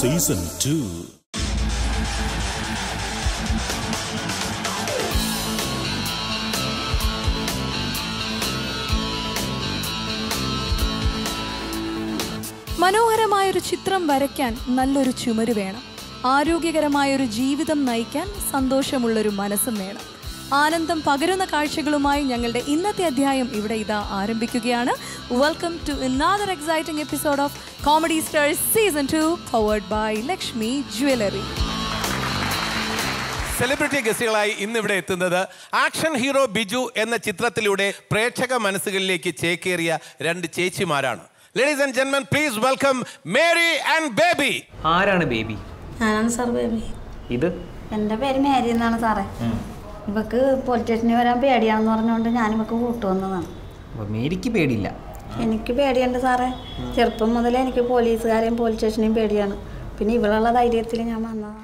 Season two മനോഹരമായൊരു ചിത്രം വരയ്ക്കാൻ നല്ലൊരു ചുമര് വേണം ആരോഗ്യകരമായൊരു ജീവിതം നയിക്കാൻ സന്തോഷമുള്ളൊരു മനസ്സും വേണം ആനന്ദം പകരുന്ന കാഴ്ചകളുമായി ഞങ്ങളുടെ ഇന്നത്തെ അധ്യായം ഇവിടെ ഇതാ ആരംഭിക്കുകയാണ് welcome to another exciting episode of comedy stars season two powered by Lakshmi jewellery celebrity ഗസ്റ്റുകളായി ഇന്ന് ഇവിടെ എത്തുന്നത് ആക്ഷൻ ഹീറോ ബിജു എന്ന ചിത്രത്തിലൂടെ പ്രേക്ഷക മനസ്സുകളിലേക്ക് ചേക്കേറിയ രണ്ട് ചേച്ചിമാരാണ് ലേഡീസ് ആൻഡ് ജെന്മൻ please welcome Mary and Baby ആരാണ് ബേബി ഞാനാണ് സാർ ബേബി ഇത് എൻ്റെ പേര് മേരി എന്നാണ് സാറേ ഇവക്ക് പോലീസ് സ്റ്റേഷനിൽ വരാൻ പേടിയാണെന്ന് പറഞ്ഞുകൊണ്ട് ഞാൻ ഇവക്ക് കൂട്ടുവന്നതാണ് അപ്പൊ മേരിക്ക് പേടിയില്ല എനിക്ക് പേടിയുണ്ട് സാറേ ചെറുപ്പം മുതലേ എനിക്ക് പോലീസുകാരെയും പോലീസ് സ്റ്റേഷനെയും പേടിയാണ് പിന്നെ ഇവളുള്ള ധൈര്യത്തിൽ ഞാൻ വന്നതാണ്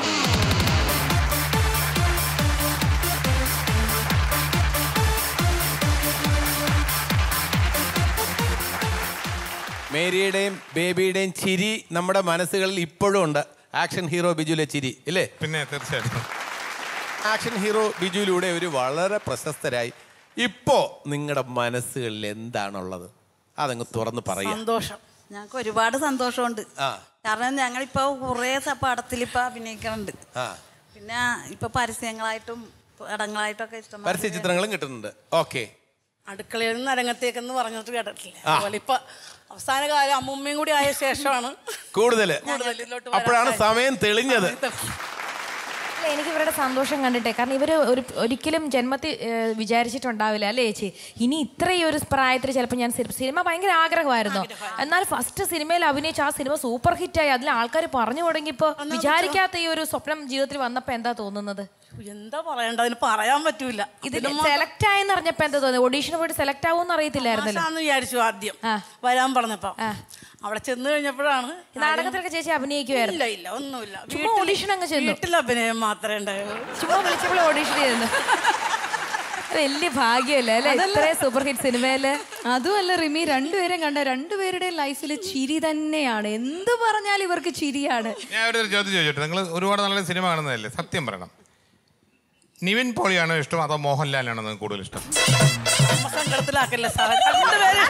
മേരിയുടെയും ബേബിയുടെയും ചിരി നമ്മുടെ മനസ്സുകളിൽ ഇപ്പോഴും ഉണ്ട് ആക്ഷൻ ഹീറോ ബിജുവിലെ ചിരി ഇല്ലേ പിന്നെ തീർച്ചയായിട്ടും ആക്ഷൻ ഹീറോ ബിജുവിലൂടെ ഒരു വളരെ പ്രശസ്തരായി ഇപ്പോ നിങ്ങളുടെ മനസ്സുകളിൽ എന്താണുള്ളത് അതങ്ങ് തുറന്ന് പറയാം സന്തോഷം ഞങ്ങൾക്ക് ഒരുപാട് സന്തോഷമുണ്ട് ആ. കാരണം ഞങ്ങളിപ്പോ കുറേ പടത്തിൽ ഇപ്പൊ അഭിനയിക്കുന്നുണ്ട് ആ പിന്നെ ഇപ്പൊ പരസ്യങ്ങളായിട്ടും പടങ്ങളായിട്ടൊക്കെ ഇഷ്ടം പരസ്യ ചിത്രങ്ങളും കിട്ടുന്നുണ്ട് ഓക്കെ അടുക്കളയിൽ നിന്ന് അരങ്ങത്തേക്കെന്ന് പറഞ്ഞിട്ട് കേട്ടിട്ടില്ല ആ. അതുപോലെ ഇപ്പൊ അവസാന കാലം അമ്മുമ്മയും കൂടി ആയ ശേഷമാണ് കൂടുതൽ കൂടുതൽ ഇതിലോട്ട് വരാൻ അപ്പോഴാണ് സമയം തെളിഞ്ഞത് അല്ല, എനിക്ക് ഇവരുടെ സന്തോഷം കണ്ടിട്ടെ കാരണം ഇവർ ഒരു ഒരിക്കലും ജന്മത്തിൽ ഏഹ്, വിചാരിച്ചിട്ടുണ്ടാവില്ല അല്ലേ ചേച്ചി ഇനി ഇത്രയും ഒരു പ്രായത്തിൽ ചിലപ്പോൾ ഞാൻ സിനിമ സിനിമ ഭയങ്കര ആഗ്രഹമായിരുന്നു എന്നാൽ ഫസ്റ്റ് സിനിമയിൽ അഭിനയിച്ച ആ സിനിമ സൂപ്പർ ഹിറ്റായി അതിൽ ആൾക്കാർ പറഞ്ഞു തുടങ്ങിയപ്പോൾ വിചാരിക്കാത്ത ഈ ഒരു സ്വപ്നം ജീവിതത്തിൽ വന്നപ്പോൾ എന്താ തോന്നുന്നത് എന്താ പറയണ്ട അതിന് പറയാൻ പറ്റൂല ഇതിൽ സെലക്ട് ആയെന്ന് അറിഞ്ഞപ്പോ എന്താ തോന്നുന്നത് ഓഡീഷന് പോയിട്ട് സെലക്ട് ആവുമെന്ന് അറിയത്തില്ലായിരുന്നല്ലോ ആശാന്ന് വിചാരിച്ചു ആദ്യം ആ. വരാൻ പറഞ്ഞപ്പോ അവിടെ ചെന്ന് കഴിഞ്ഞപ്പോഴാണ് ഈ നാടകത്തിലൊക്കെ ചേച്ചി അഭിനയിക്കുമായിരുന്നു ഇല്ല ഇല്ല ഒന്നുമില്ല ചുമ്മാ വീട്ടിൽ- audition അങ്ങ് ചെന്നു. വീട്ടിൽ അഭിനയം മാത്രമേ ഉണ്ടായുള്ളൂ ചുമ്മാ വിളിച്ചപ്പോൾ ഓഡീഷൻ ചെയ്യുന്നു വലിയ ഭാഗ്യമല്ലേ അല്ലെ ഇത്രയും സൂപ്പർ ഹിറ്റ് സിനിമയില് അതുമല്ല റിമി രണ്ടുപേരും കണ്ട രണ്ടുപേരുടെയും ലൈഫിൽ ചിരി തന്നെയാണ് എന്ത് പറഞ്ഞാലും ഇവർക്ക് ചിരിയാണ് ഞാൻ ഒരു ചോദ്യം ചോദിച്ചോട്ടെ നിങ്ങൾ ഒരുപാട് നല്ല സിനിമ കാണുന്നതല്ലേ സത്യം പറയണം നിവിൻ പോളിയാണോ ഇഷ്ടം അതോ മോഹൻലാലാണോ നിങ്ങൾക്ക് കൂടുതൽ ഇഷ്ടം അമ്മ സങ്കടത്തിലാക്കല്ലേ സാറേ രണ്ടുപേരും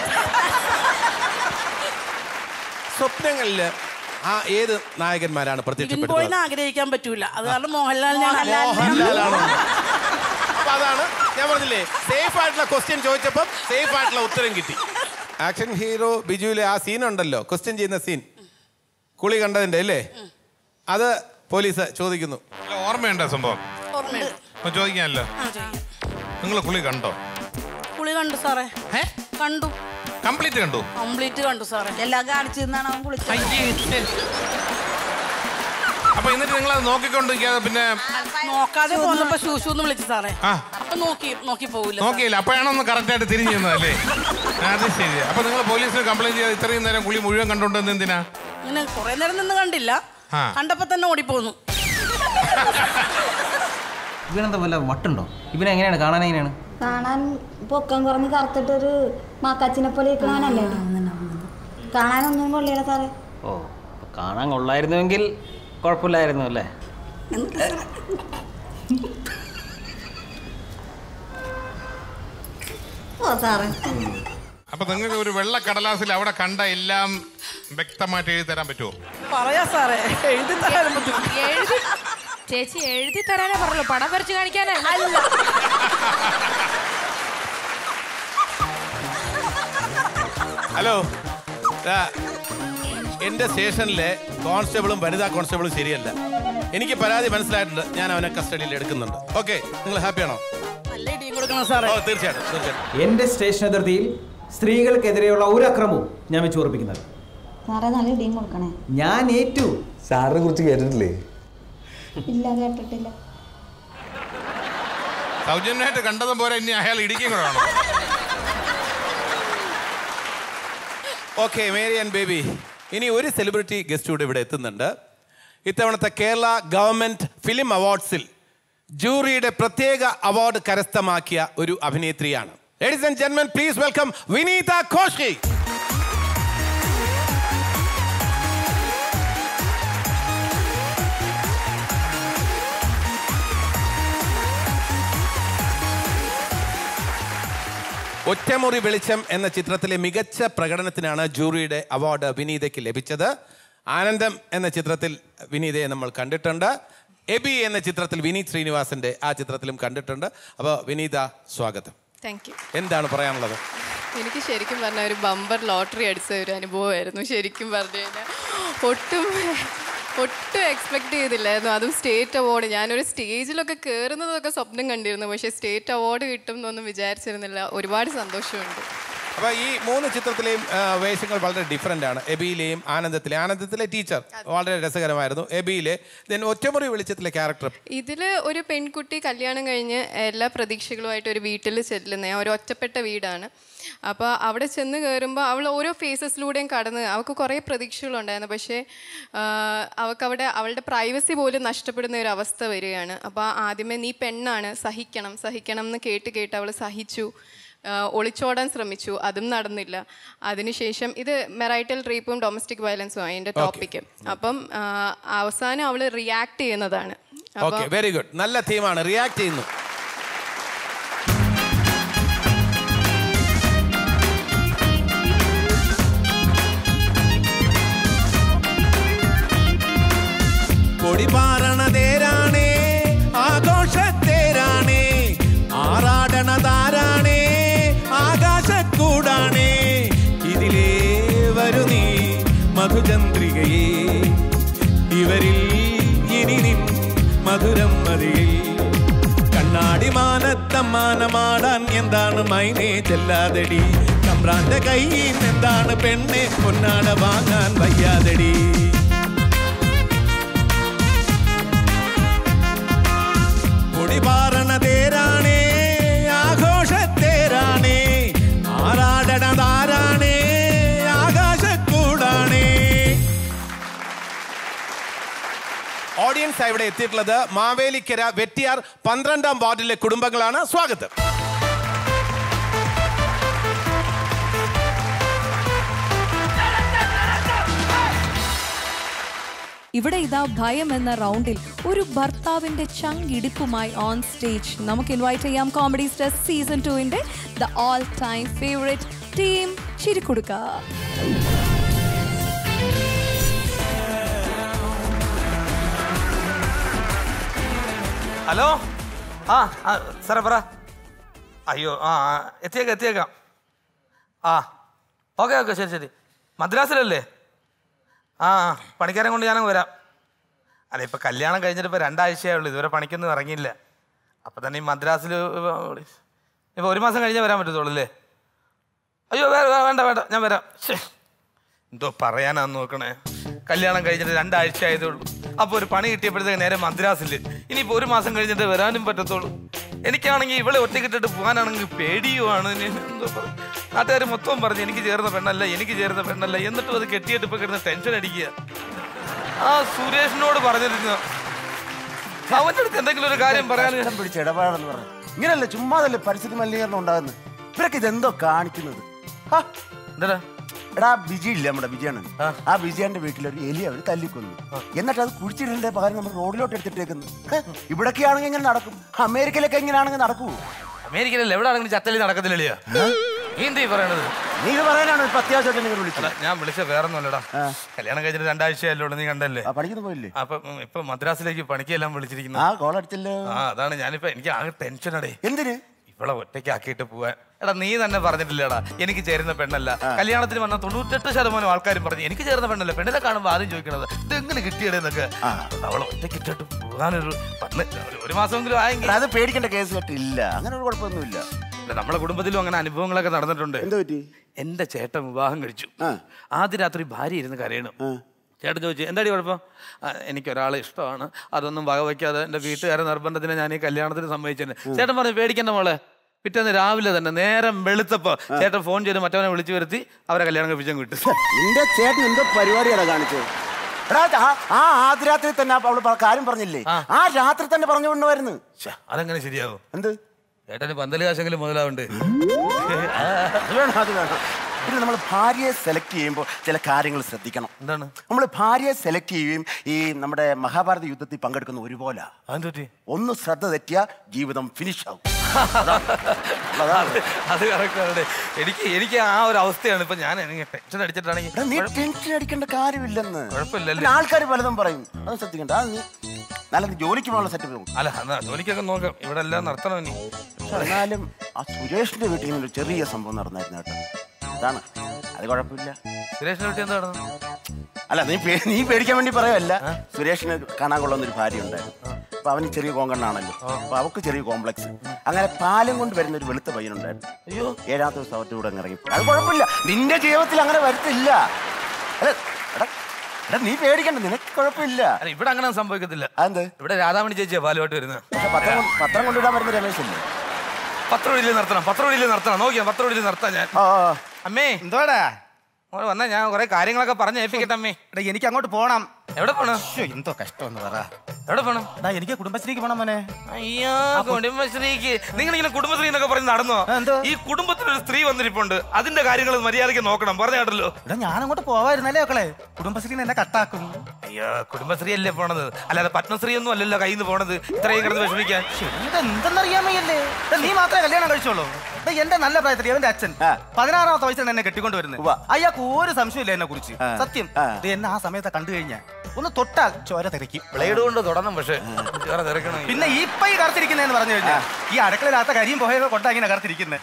സ്വപ്നങ്ങളിൽ ആ ഏത് നായകന്മാരാണ് ബിൻ പ്രത്യക്ഷപ്പെടുന്നത് ബോയിനെ ആഗ്രഹിക്കാൻ പറ്റൂല അത് കാരണം മോഹൻലാലിനെ മോഹൻലാലാണോ അപ്പൊ അതാണ് ഞാൻ പറഞ്ഞില്ലേ സേഫ് ആയിട്ടുള്ള ക്വസ്റ്റ്യൻ ചോദിച്ചപ്പോൾ സേഫ് ആയിട്ടുള്ള ഉത്തരം കിട്ടി ആക്ഷൻ ഹീറോ ബിജുവിലെ ആ സീൻ ഉണ്ടല്ലോ ക്വസ്റ്റ്യൻ ചെയ്യുന്ന സീൻ കുളി കണ്ടതിന്റെ അല്ലേ അത് പോലീസ് ചോദിക്കുന്നു അല്ല, ഓർമ്മയുണ്ടോ സംഭവം ഓർമ്മയുണ്ട് അപ്പൊ ചോദിക്കാമല്ലോ ആ ചോദിക്കാം നിങ്ങൾ കുളി കണ്ടോ കുളി കണ്ടു സാറേ ഏ കണ്ടു കംപ്ലീറ്റ് കണ്ടു കംപ്ലീറ്റ് കണ്ടു സാറേ എല്ലാം കാണിച്ചു തന്നാണ് അവൻ കുളിച്ചത് അപ്പൊ എന്നിട്ട് നിങ്ങൾ അത് നോക്കിക്കൊണ്ടിരിക്കാതെ പിന്നെ നോക്കാതെ പോന്നപ്പോ ശൂശു എന്ന് വിളിച്ചു സാറേ ആ അപ്പൊ നോക്കി നോക്കി പോകില്ല നോക്കിയില്ല അപ്പോഴാണ് ഒന്ന് കറക്റ്റ് ആയിട്ട് തിരിഞ്ഞു അല്ലേ അത് ശരി അപ്പൊ നിങ്ങൾ പോലീസിന് കംപ്ലൈന്റ് ചെയ്ത് ഇത്രയും നേരം കുളി മുഴുവൻ കണ്ടോണ്ടെന്ന് എന്തിനാ ഇങ്ങനെ കുറെ നേരം നിന്ന് കണ്ടില്ല ആ. കണ്ടപ്പോ തന്നെ ഓടിപ്പോന്നു ഇവനെന്താ വല്ല വട്ടുണ്ടോ ഇവനെ എങ്ങനെയാണ് കാണാൻ എങ്ങനെയാണ് കാണാൻ പൊക്കം കുറഞ്ഞ് കറുത്തിട്ടൊരു മാക്കാച്ചിനെ പോലെ കാണാനല്ലേ കാണാനൊന്നും കൊള്ളില്ല സാറേ ഓ അപ്പൊ കാണാൻ കൊള്ളായിരുന്നുവെങ്കിൽ കുഴപ്പമില്ലായിരുന്നു അല്ലേ ഓ സാറേ അപ്പൊ നിങ്ങൾക്ക് ഒരു വെള്ള കടലാസിൽ അവിടെ കണ്ട എല്ലാം വ്യക്തമായിട്ട് എഴുതി തരാൻ പറ്റുമോ പറയാ സാറേ എഴുതി തരാനും ബുദ്ധിമുട്ട് എഴുതി ചേച്ചി എഴുതി തരാനേ പറഞ്ഞല്ലോ പടം വരച്ച് കാണിക്കാനല്ല ഹലോ ദാ, എന്റെ സ്റ്റേഷനിലെ കോൺസ്റ്റബിളും വനിതാ കോൺസ്റ്റബിളും ശരിയല്ല എനിക്ക് പരാതി മനസ്സിലായിട്ടുണ്ട് ഞാൻ അവനെ കസ്റ്റഡിയിൽ എടുക്കുന്നുണ്ട് ഓക്കെ നിങ്ങൾ ഹാപ്പിയാണോ നല്ല ഇടിയും കൊടുക്കണം സാറേ ഓ തീർച്ചയായിട്ടും തീർച്ചയായിട്ടും എന്റെ സ്റ്റേഷൻ അതിർത്തിയിൽ സ്ത്രീകൾക്കെതിരെയുള്ള ഒരു അക്രമവും ഞാൻ വെച്ച് ഉറപ്പിക്കുന്നത് സാറേ നല്ല ഇടിയും കൊടുക്കണേ ഞാൻ ഏറ്റു സാറിനെ കുറിച്ച് കേട്ടിട്ടില്ലേ ഇല്ല കേട്ടിട്ടില്ല സൗജന്യമായിട്ട് കണ്ടതും പോരെ ഇനി അയാൾ ഇടിക്കും കൂടെ വേണോ ഓക്കെ മേരി ആൻഡ് ബേബി ഇനി ഒരു സെലിബ്രിറ്റി ഗസ്റ്റ് കൂടെ ഇവിടെ എത്തുന്നുണ്ട് ഇത്തവണത്തെ കേരള ഗവൺമെന്റ് ഫിലിം അവാർഡ്സിൽ ജൂറിയുടെ പ്രത്യേക അവാർഡ് കരസ്ഥമാക്കിയ ഒരു അഭിനേത്രിയാണ് ലേഡീസ് ആൻഡ് ജെന്മൻ പ്ലീസ് വെൽക്കം വിനീത ഘോഷി ഒറ്റമുറി വെളിച്ചം എന്ന ചിത്രത്തിലെ മികച്ച പ്രകടനത്തിനാണ് ജൂറിയുടെ അവാർഡ് വിനീതയ്ക്ക് ലഭിച്ചത് ആനന്ദം എന്ന ചിത്രത്തിൽ വിനീതയെ നമ്മൾ കണ്ടിട്ടുണ്ട് എബി എന്ന ചിത്രത്തിൽ വിനീത് ശ്രീനിവാസന്റെ ആ ചിത്രത്തിലും കണ്ടിട്ടുണ്ട് അപ്പോൾ വിനീത സ്വാഗതം താങ്ക് യു എന്താണ് പറയാനുള്ളത് എനിക്ക് ശരിക്കും പറഞ്ഞാൽ ഒരു ബമ്പർ ലോട്ടറി അടിച്ച ഒരു അനുഭവമായിരുന്നു ശരിക്കും പറഞ്ഞു കഴിഞ്ഞാൽ ഒട്ടും ഒട്ടും എക്സ്പെക്ട് ചെയ്തില്ലായിരുന്നു അതും സ്റ്റേറ്റ് അവാർഡ് ഞാനൊരു സ്റ്റേജിലൊക്കെ കയറുന്നതൊക്കെ സ്വപ്നം കണ്ടിരുന്നു പക്ഷേ സ്റ്റേറ്റ് അവാർഡ് കിട്ടും എന്നൊന്നും വിചാരിച്ചിരുന്നില്ല ഒരുപാട് സന്തോഷമുണ്ട് അപ്പോൾ ഈ മൂന്ന് ചിത്രത്തിലെയും ആ, വേഷങ്ങൾ വളരെ ഡിഫറെൻ്റ് ആണ് എബിയിലെയും ആനന്ദത്തിലെ ആനന്ദത്തിലെ ടീച്ചർ വളരെ രസകരമായിരുന്നു എബിയിലെ ദെൻ ഒറ്റമുറി വെളിച്ചത്തിലെ ക്യാരക്ടർ ഇതിൽ ഒരു പെൺകുട്ടി കല്യാണം കഴിഞ്ഞ് എല്ലാ പ്രതീക്ഷകളുമായിട്ട് ഒരു വീട്ടിൽ ചെല്ലുന്ന ഒരു ഒറ്റപ്പെട്ട വീടാണ് അപ്പോൾ അവിടെ ചെന്ന് കയറുമ്പോൾ അവൾ ഓരോ ഫേസസിലൂടെയും കടന്ന് അവൾക്ക് കുറേ പ്രതീക്ഷകളുണ്ടായിരുന്നു പക്ഷേ ആ, അവൾക്ക് അവിടെ അവളുടെ പ്രൈവസി പോലും നഷ്ടപ്പെടുന്ന ഒരു അവസ്ഥ വരികയാണ് അപ്പോൾ ആദ്യമേ നീ പെണ്ണാണ് സഹിക്കണം സഹിക്കണം എന്ന് കേട്ട് കേട്ട് അവൾ സഹിച്ചു ആ, ഒളിച്ചോടാൻ ശ്രമിച്ചു അതും നടന്നില്ല അതിനുശേഷം ഇത് മെറൈറ്റൽ റേപ്പും ഡൊമസ്റ്റിക് വയലൻസും ആണ് എൻ്റെ ടോപ്പിക്ക് അപ്പം ആ, അവസാനം അവൾ റിയാക്ട് ചെയ്യുന്നതാണ് ഓക്കെ വെരി ഗുഡ് നല്ല തീമാണ് റിയാക്ട് ചെയ്യുന്നു കൊടിപാറണതേരാണേ ആഘോഷത്തേരാണേ ആറാടണതാരാണേ ആകാശക്കൂടാണേ ഇതിലേ വരു നീ മധുചന്ദ്രികയേ ഇവരിൽ ഇനി നിൻ മധുരം മതിയിൽ കണ്ണാടി മാനത്തമ്മാനമാടാൻ എന്താണ് മൈനേ ചെല്ലാതടി കമ്പ്രാന്റെ കയ്യിൽ എന്താണ് പെണ്ണെ പൊന്നാട വാങ്ങാൻ വയ്യാതടി പൊടിപാറണതേരാണേ ആഘോഷത്തേരാണേ ആറാടണതാരാണേ ആകാശക്കൂടാണേ ഓഡിയൻസ് ഇവിടെ എത്തിയിട്ടുള്ളത് മാവേലിക്കര വെട്ടിയാർ പന്ത്രണ്ടാം വാർഡിലെ കുടുംബങ്ങളാണ് സ്വാഗതം ഇവിടെ ഇതാ ഭയം എന്ന റൗണ്ടിൽ ഒരു ഭർത്താവിന്റെ ചങ്കിടിപ്പുമായി ഓൺ സ്റ്റേജ് നമുക്ക് ഇൻവൈറ്റ് ചെയ്യാം കോമഡി സ്റ്റാർ സീസൺ ടുവിന്റെ the all time favourite team ചിരിക്കൊടുക്ക ഹലോ ആ ആ സാറേ പറ അയ്യോ ആ ആ, എത്തിയേക്കാം എത്തിയേക്കാം ആ ഓക്കെ ഓക്കെ ശരി ശരി മദ്രാസിലല്ലേ ആ ആ, പണിക്കാരൻ കൊണ്ട് ഞാനങ്ങ് വരാം അല്ല ഇപ്പം കല്യാണം കഴിഞ്ഞിട്ട് ഇപ്പോൾ രണ്ടാഴ്ചയേ ഉള്ളൂ ഇതുവരെ പണിക്കൊന്നും ഇറങ്ങിയില്ല അപ്പം തന്നെ ഈ മദ്രാസിൽ ഇപ്പോൾ ഒരു മാസം കഴിഞ്ഞേ വരാൻ പറ്റത്തുള്ളൂ അല്ലേ അയ്യോ വേ- വേ- വേണ്ട വേണ്ട ഞാൻ വരാം ശ്ശേ. എന്തോ പറയാനാന്ന് നോക്കണേ കല്യാണം കഴിഞ്ഞിട്ട് രണ്ടാഴ്ച ആയതേ ഉള്ളൂ അപ്പോൾ ഒരു പണി കിട്ടിയപ്പോഴത്തേക്ക് നേരെ മദ്രാസിൽ ഇനിയിപ്പോൾ ഒരു മാസം കഴിഞ്ഞിട്ട് വരാനും പറ്റത്തുള്ളൂ എനിക്കാണെങ്കിൽ ഇവളെ ഒറ്റക്കിട്ടിട്ട് പോകാനാണെങ്കിൽ പേടിയുമാണ് ഇനി എന്തോ നാട്ടുകാർ മൊത്തം പറഞ്ഞു എനിക്ക് ചേർന്ന പെണ്ണല്ല എനിക്ക് ചേർന്ന പെണ്ണല്ല എന്നിട്ടും അത് കെട്ടിയിട്ട് ഇപ്പോൾ കിടന്ന് ടെൻഷൻ അടിക്കുക ആ സുരേഷിനോട് പറഞ്ഞിരുന്നു അവൻ്റെ അടുത്ത് എന്തെങ്കിലും ഒരു കാര്യം പറയാൻ കഷ്ടം പിടിച്ച ഇടപാടെന്ന് പറഞ്ഞു ഇങ്ങനല്ലേ ചുമ്മാതല്ലേ പരിസ്ഥിതി മലിനീകരണം ഉണ്ടാകുന്നത് ഇവരൊക്കെ ഇതെന്തോ കാണിക്കുന്നത് ഹാ. എടാ ബിജി ഇല്ല നമ്മുടെ ബിജിയാണ് ആ ബിജിയാന്റെ വീട്ടിൽ ഒരു എലി അവർ തല്ലിക്കൊന്നു എന്നിട്ട് അത് കുഴിച്ചിടേണ്ട പകരം നമ്മൾ റോഡിലോട്ട് എടുത്തിട്ടേക്കുന്നു ഹെ, ഇവിടൊക്കെ ആണെങ്കിൽ ഇങ്ങനെ നടക്കും അമേരിക്കയിലൊക്കെ എങ്ങനെയാണെങ്കിൽ നടക്കുമോ അമേരിക്കയിലല്ല എവിടെ ആണെങ്കിലും ചത്തലി നടക്കത്തില്ലല്ലോ നീ എന്തീ പറയണത് നീ ഇത് പറയാനാണ് ഇപ്പൊ അത്യാവശ്യമായിട്ട് നിങ്ങൾ വിളിച്ചത് അല്ല, ഞാൻ വിളിച്ച വേറെ ഒന്നുമല്ലടാ കല്യാണം കഴിഞ്ഞിട്ട് രണ്ടാഴ്ചയല്ലോ നീ കണ്ടല്ലേ പഠിക്കുന്നു പോയില്ലേ അപ്പൊ ഉം, ഇപ്പൊ മദ്രാസിലേക്ക് പണിക്കെല്ലാം വിളിച്ചിരിക്കുന്നു ആ കോൾ അടിച്ചല്ലോ ആ അതാണ് ഞാനിപ്പോ എനിക്ക് ആകെ ടെൻഷൻ അടേ എന്തിന് ഇവളെ ഒറ്റയ്ക്ക് ആക്കിയിട്ട് പോവാൻ എടാ നീ തന്നെ പറഞ്ഞിട്ടില്ലടാ എനിക്ക് ചേരുന്ന പെണ്ണല്ല കല്യാണത്തിന് വന്ന തൊണ്ണൂറ്റെട്ട് ശതമാനം ആൾക്കാരും പറഞ്ഞു എനിക്ക് ചേർന്ന പെണ്ണല്ല പെണ്ണിനെ കാണുമ്പോൾ ആദ്യം ചോദിക്കണത് ഇത് എങ്ങനെ കിട്ടിയടേന്നൊക്കെ അവളെ ഒറ്റയ്ക്ക് ഇട്ടിട്ട് പോകാനൊരു വന്ന് ഒരു- ഒരു മാസമെങ്കിലും ആയെങ്കിൽ എടാ, അത് പേടിക്കേണ്ട കേസ് കേട്ടില്ല അങ്ങനെ ഒരു കുഴപ്പമൊന്നുമില്ല ഇല്ല, നമ്മളെ കുടുംബത്തിലും അങ്ങനെ അനുഭവങ്ങളൊക്കെ നടന്നിട്ടുണ്ട് എന്റെ ചേട്ടൻ വിവാഹം കഴിച്ചു ആദ്യ രാത്രി ഭാര്യ ഇരുന്ന് കരയണം ചേട്ടൻ ചോദിച്ചു എന്താടി കുഴപ്പം "ആ, എനിക്കൊരാളെ ഇഷ്ടമാണ് അതൊന്നും വകവയ്ക്കാതെ എൻ്റെ വീട്ടുകാരെ നിർബന്ധത്തിന് ഞാൻ ഈ കല്യാണത്തിന് സമ്മതിച്ചെന്നെ ചേട്ടൻ പറഞ്ഞു പേടിക്കണ്ട മോളെ പിറ്റേന്ന് രാവിലെ തന്നെ നേരം വെളുത്തപ്പോ ചേട്ടൻ ഫോൺ ചെയ്ത് മറ്റവനെ വിളിച്ചു വരുത്തി അവരെ കല്യാണം കഴിപ്പിച്ചാൽ കിട്ടും നിന്റെ ചേട്ടൻ എന്തോ പരിപാടിയാണ് കാണിച്ചത് എടാ ആ- ആ ആദ്യ രാത്രി തന്നെ അവള് പ- കാര്യം പറഞ്ഞില്ലേ ആ രാത്രി തന്നെ പറഞ്ഞു കൊണ്ടുവരുന്നു അതെങ്ങനെ ശരിയാവും എന്ത് ചേട്ടന് പന്തല് കാശെങ്കിലും മുതലാവുണ്ട് അത് വേണം അത് വേണം പിന്നെ നമ്മൾ ഭാര്യയെ സെലക്ട് ചെയ്യുമ്പോൾ ചില കാര്യങ്ങൾ ശ്രദ്ധിക്കണം എന്താണ് നമ്മൾ ഭാര്യയെ സെലക്ട് ചെയ്യുകയും ഈ നമ്മുടെ മഹാഭാരത യുദ്ധത്തിൽ പങ്കെടുക്കുന്ന ഒരുപോലെ അതെന്തുപറ്റി ഒന്ന് ശ്രദ്ധ തെറ്റിയാൽ ജീവിതം ഫിനിഷ് ആവും അത് അത് കറക്റ്റാണ് എനിക്ക് എനിക്ക് ആ ഒരു അവസ്ഥയാണ് ഇപ്പൊ ഞാൻ എനിക്ക് ടെൻഷൻ അടിച്ചിട്ടാണെങ്കിൽ നീ ടെൻഷൻ അടിക്കേണ്ട കാര്യമില്ലെന്ന് കുഴപ്പമില്ലല്ലേ ആൾക്കാർ പലതും പറയും അത് ശ്രദ്ധിക്കണ്ട അത് നീ നല്ല നീ ജോലിക്ക് പോകാനുള്ള സെറ്റപ്പ് നോക്കും അല്ല എന്നാ ജോലിക്കൊക്കെ നോക്കാം ഇവിടെ എല്ലാം നടത്തണം ഇനി എന്നാലും ആ സുരേഷിന്റെ വീട്ടിൽ നിന്ന് ഒരു ചെറിയ സംഭവം നടന്നായിരുന്നു കേട്ടോ അതാണ് അത് കുഴപ്പമില്ല സുരേഷിന്റെ വീട്ടിൽ എന്താ നടന്നത് അല്ല നീ പേ- നീ പേടിക്കാൻ വേണ്ടി പറയല്ല സുരേഷിന് കാണാൻ കൊള്ളുന്ന ഒരു ഭാര്യ ഉണ്ടായിരുന്നു അപ്പൊ അവന് ചെറിയ കോങ്കണ്ണാണല്ലോ അപ്പൊ അവക്ക് ചെറിയ കോംപ്ലക്സ് അങ്ങനെ പാലും കൊണ്ട് വരുന്ന ഒരു വെളുത്ത പയ്യനുണ്ടായിരുന്നു അയ്യോ ഏഴാമത്തെ ദിവസം അവരുടെ കൂടെ അങ്ങ് ഇറങ്ങി അത് കുഴപ്പമില്ല നിന്റെ ജീവിതത്തിൽ അങ്ങനെ വരത്തില്ല അല്ല എടാ എടാ നീ പേടിക്കണ്ട നിനക്ക് കുഴപ്പമില്ല അല്ല ഇവിടെ അങ്ങനെ സംഭവിക്കത്തില്ല അതെന്ത് ഇവിടെ രാധാമണി ചേച്ചിയാ പാലുമായിട്ട് വരുന്നത് പക്ഷെ പത്രം കൊണ്ട്- പത്രം കൊണ്ടിടാൻ വരുന്ന രമേശ് അല്ലേ പത്രവഴിയിൽ നിർത്തണം പത്രവഴിയിൽ നിർത്തണം നോക്കിയാ പത്രവഴിയിൽ നിർത്താം ഞാൻ അമ്മേ എന്തോടാ മോള് വന്നാ ഞാൻ കുറെ കാര്യങ്ങളൊക്കെ പറഞ്ഞ് ഏൽപ്പിക്കട്ടെ അമ്മേ എടാ എനിക്ക് അങ്ങോട്ട് പോണം എവിടെ പോണം ശ്ശോ, എന്തോ കഷ്ടമെന്ന് പറ എവിടെ പോണം എടാ എനിക്ക് കുടുംബശ്രീക്ക് പോണം മോനെ അയ്യോ കുടുംബശ്രീക്ക് നിങ്ങൾ ഇങ്ങനെ കുടുംബശ്രീ എന്നൊക്കെ പറഞ്ഞ് നടന്നോ ഈ കുടുംബത്തിൽ ഒരു സ്ത്രീ വന്നിരിപ്പുണ്ട് അതിന്റെ കാര്യങ്ങൾ മര്യാദയ്ക്ക് നോക്കണം പറഞ്ഞ കേട്ടല്ലോ എടാ ഞാൻ അങ്ങോട്ട് പോവായിരുന്നല്ലേ മക്കളെ കുടുംബശ്രീ എന്നെ കട്ടാക്കും അയ്യോ കുടുംബശ്രീ അല്ലേ പോണത് അല്ലാതെ പത്മശ്രീ ഒന്നും അല്ലല്ലോ കയ്യിൽ നിന്ന് പോണത് ഇത്രയും കിടന്ന് വിഷമിക്കാൻ എന്തെന്നറിയാൻ വയ്യല്ലേ എടാ, നീ മാത്രമേ കല്യാണം കഴിച്ചോളൂ എടാ, എന്റെ നല്ല പ്രായത്തിൽ അവന്റെ അച്ഛൻ പതിനാറാമത്തെ വയസ്സിലാണ് എന്നെ കെട്ടിക്കൊണ്ട് വരുന്നത് അയാൾക്ക് ഒരു സംശയമില്ല എന്നെ കുറിച്ച് സത്യം ഇത് എന്നെ ആ സമയത്ത് കണ്ടു കഴിഞ്ഞാൽ ഒന്ന് തൊട്ടാൽ ചോര തിരക്കും ബ്ലേഡ് കൊണ്ട് തുടങ്ങും പക്ഷേ ചോര തിരക്കണം പിന്നെ ഇപ്പൊ ഈ കറുത്തിരിക്കുന്നതെന്ന് പറഞ്ഞു കഴിഞ്ഞാൽ ഈ അടുക്കളയിലാത്ത കരിയും പോയൊക്കെ കൊണ്ടാ ഇങ്ങനെ കറുത്തിരിക്കുന്നത്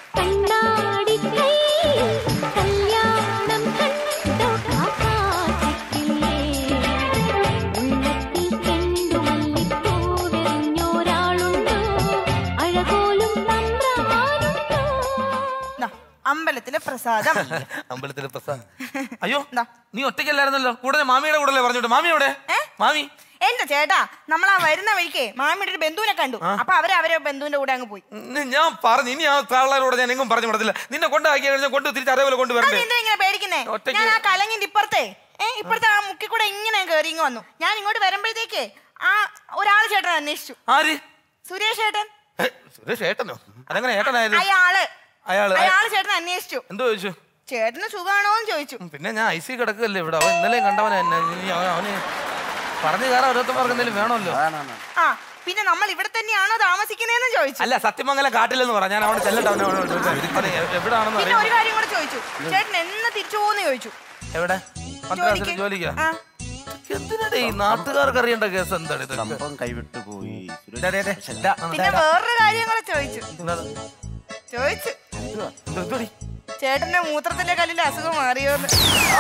അമ്പലത്തിലെ പ്രസാദം അമ്പലത്തിലെ പ്രസാദ് അയ്യോ നീ ഒറ്റയ്ക്കല്ലായിരുന്നല്ലോ കൂടെ മാമിയുടെ കൂടെ അല്ലേ പറഞ്ഞോട്ട് മാമി എവിടെ മാമി എന്റെ ചേട്ടാ നമ്മൾ ആ വരുന്ന വഴിക്ക് മാമിയുടെ ഒരു ബന്ധുവിനെ കണ്ടു അപ്പൊ അവര് അവരെ ബന്ധുവിന്റെ കൂടെ അങ്ങ് പോയി നി- ഞാൻ പറഞ്ഞു ഇനി ആ തള്ളാരോട് ഞാൻ എങ്ങും പറഞ്ഞു വിടത്തില്ല നിന്നെ കൊണ്ടാക്കി കഴിഞ്ഞാൽ കൊണ്ട് തിരിച്ച് അതേപോലെ കൊണ്ടുവരണ്ടേ എന്താ ഇങ്ങനെ പേടിക്കുന്നേ ഒറ്റയ്ക്ക് ഞാൻ ആ കലങ്ങിന്റെ ഇപ്പുറത്തെ ഏ ഇപ്പുറത്തെ ആ മുക്കി കൂടെ ഇങ്ങനെ കയറി ഇങ്ങ് വന്നു ഞാൻ ഇങ്ങോട്ട് വരുമ്പോഴത്തേക്ക് ആ ഒരാൾ ചേട്ടൻ അന്വേഷിച്ചു ആര് സുരേഷ് ചേട്ടൻ സുരേഷ് ഏട്ടനോ അതെങ്ങനെ ഏട്ടനായത് അയാള് അയാള് അയാള് ചേട്ടൻ അന്വേഷിച്ചു എന്തോ ചോദിച്ചു ചേട്ടന് സുഖാണോ എന്ന് ചോദിച്ചു പിന്നെ ഞാൻ ഐ സി കിടക്കല്ലേ ഇവിടെ അവൻ ഇന്നലെയും കണ്ടവനെ എന്നെ ഇനി അവൻ- അവന് പറഞ്ഞു കയറാൻ ഓരോരുത്തർക്ക് എന്തെങ്കിലും വേണമല്ലോ ആ പിന്നെ നമ്മൾ ഇവിടെ തന്നെയാണോ താമസിക്കുന്നതെന്ന് ചോദിച്ചു അല്ല സത്യമംഗലം കാട്ടില്ലെന്ന് പറ ഞാൻ അവിടെ ചെല്ലട്ടെ അവനെ അവനോട് ചോദിക്കാം. അവന് എവിടാണെന്ന് പിന്നെ ഒരു അറിയാം കാര്യം കൂടെ ചോദിച്ചു ചേട്ടൻ എന്ന് തിരിച്ചു പോകുന്നു ചോദിച്ചു എവിടെ മദ്രാസിൽ ജോലിക്കാ ആ. എന്തിനാടേ ഈ നാട്ടുകാർക്ക് അറിയേണ്ട കേസ് എന്താണ് ഇത് സംഭവം കൈവിട്ടു പോയി പിന്നെ വേറൊരു കാര്യം കൂടെ ചോദിച്ചു ചോദിച്ചു ചേട്ടന്റെ മൂത്രത്തിന്റെ കല്ലിലെ അസുഖം മാറിയോന്ന്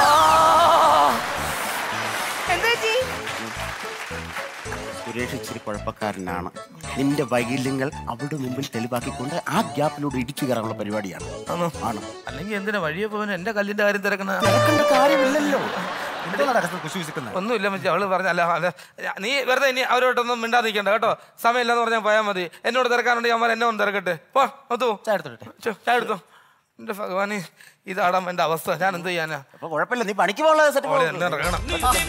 എന്താ പറ്റി സുരേഷ് ഇച്ചിരി കുഴപ്പക്കാരനാണ് നിന്റെ വൈകല്യങ്ങൾ അവരുടെ മുമ്പിൽ തെളിവാക്കിക്കൊണ്ട് ആ ഗ്യാപ്പിലൂടെ ഇടിച്ചു കയറാനുള്ള പരിപാടിയാണ് ആണ് അല്ലെങ്കിൽ എന്തിനാ വഴിയെ പോകാൻ എന്റെ കല്ലിന്റെ കാര്യം തിരക്കണ കാര്യമില്ലല്ലോ ഒന്നുമില്ല മച്ചി അവള് പറഞ്ഞ അല്ല അല്ല നീ വെറുതെ ഇനി അവരോട്ടൊന്നും മിണ്ടാ നിൽക്കണ്ട കേട്ടോ സമയമില്ലാന്ന് പറഞ്ഞാൽ പോയാൽ മതി എന്നോട് തിരക്കാനുണ്ട് ഞാൻ എന്നെ ഒന്ന് തിരക്കട്ടെ പോ ഒത്തു ചായ എടുത്തോ എന്റെ ഭഗവാന് ഇതാടാ എന്റെ അവസ്ഥ ഞാൻ എന്ത് ചെയ്യാനാ അപ്പൊ കുഴപ്പമില്ല നീ പണിക്ക് പോകാനുള്ള സെറ്റ് അവളെ എന്നെ ഇറങ്ങണം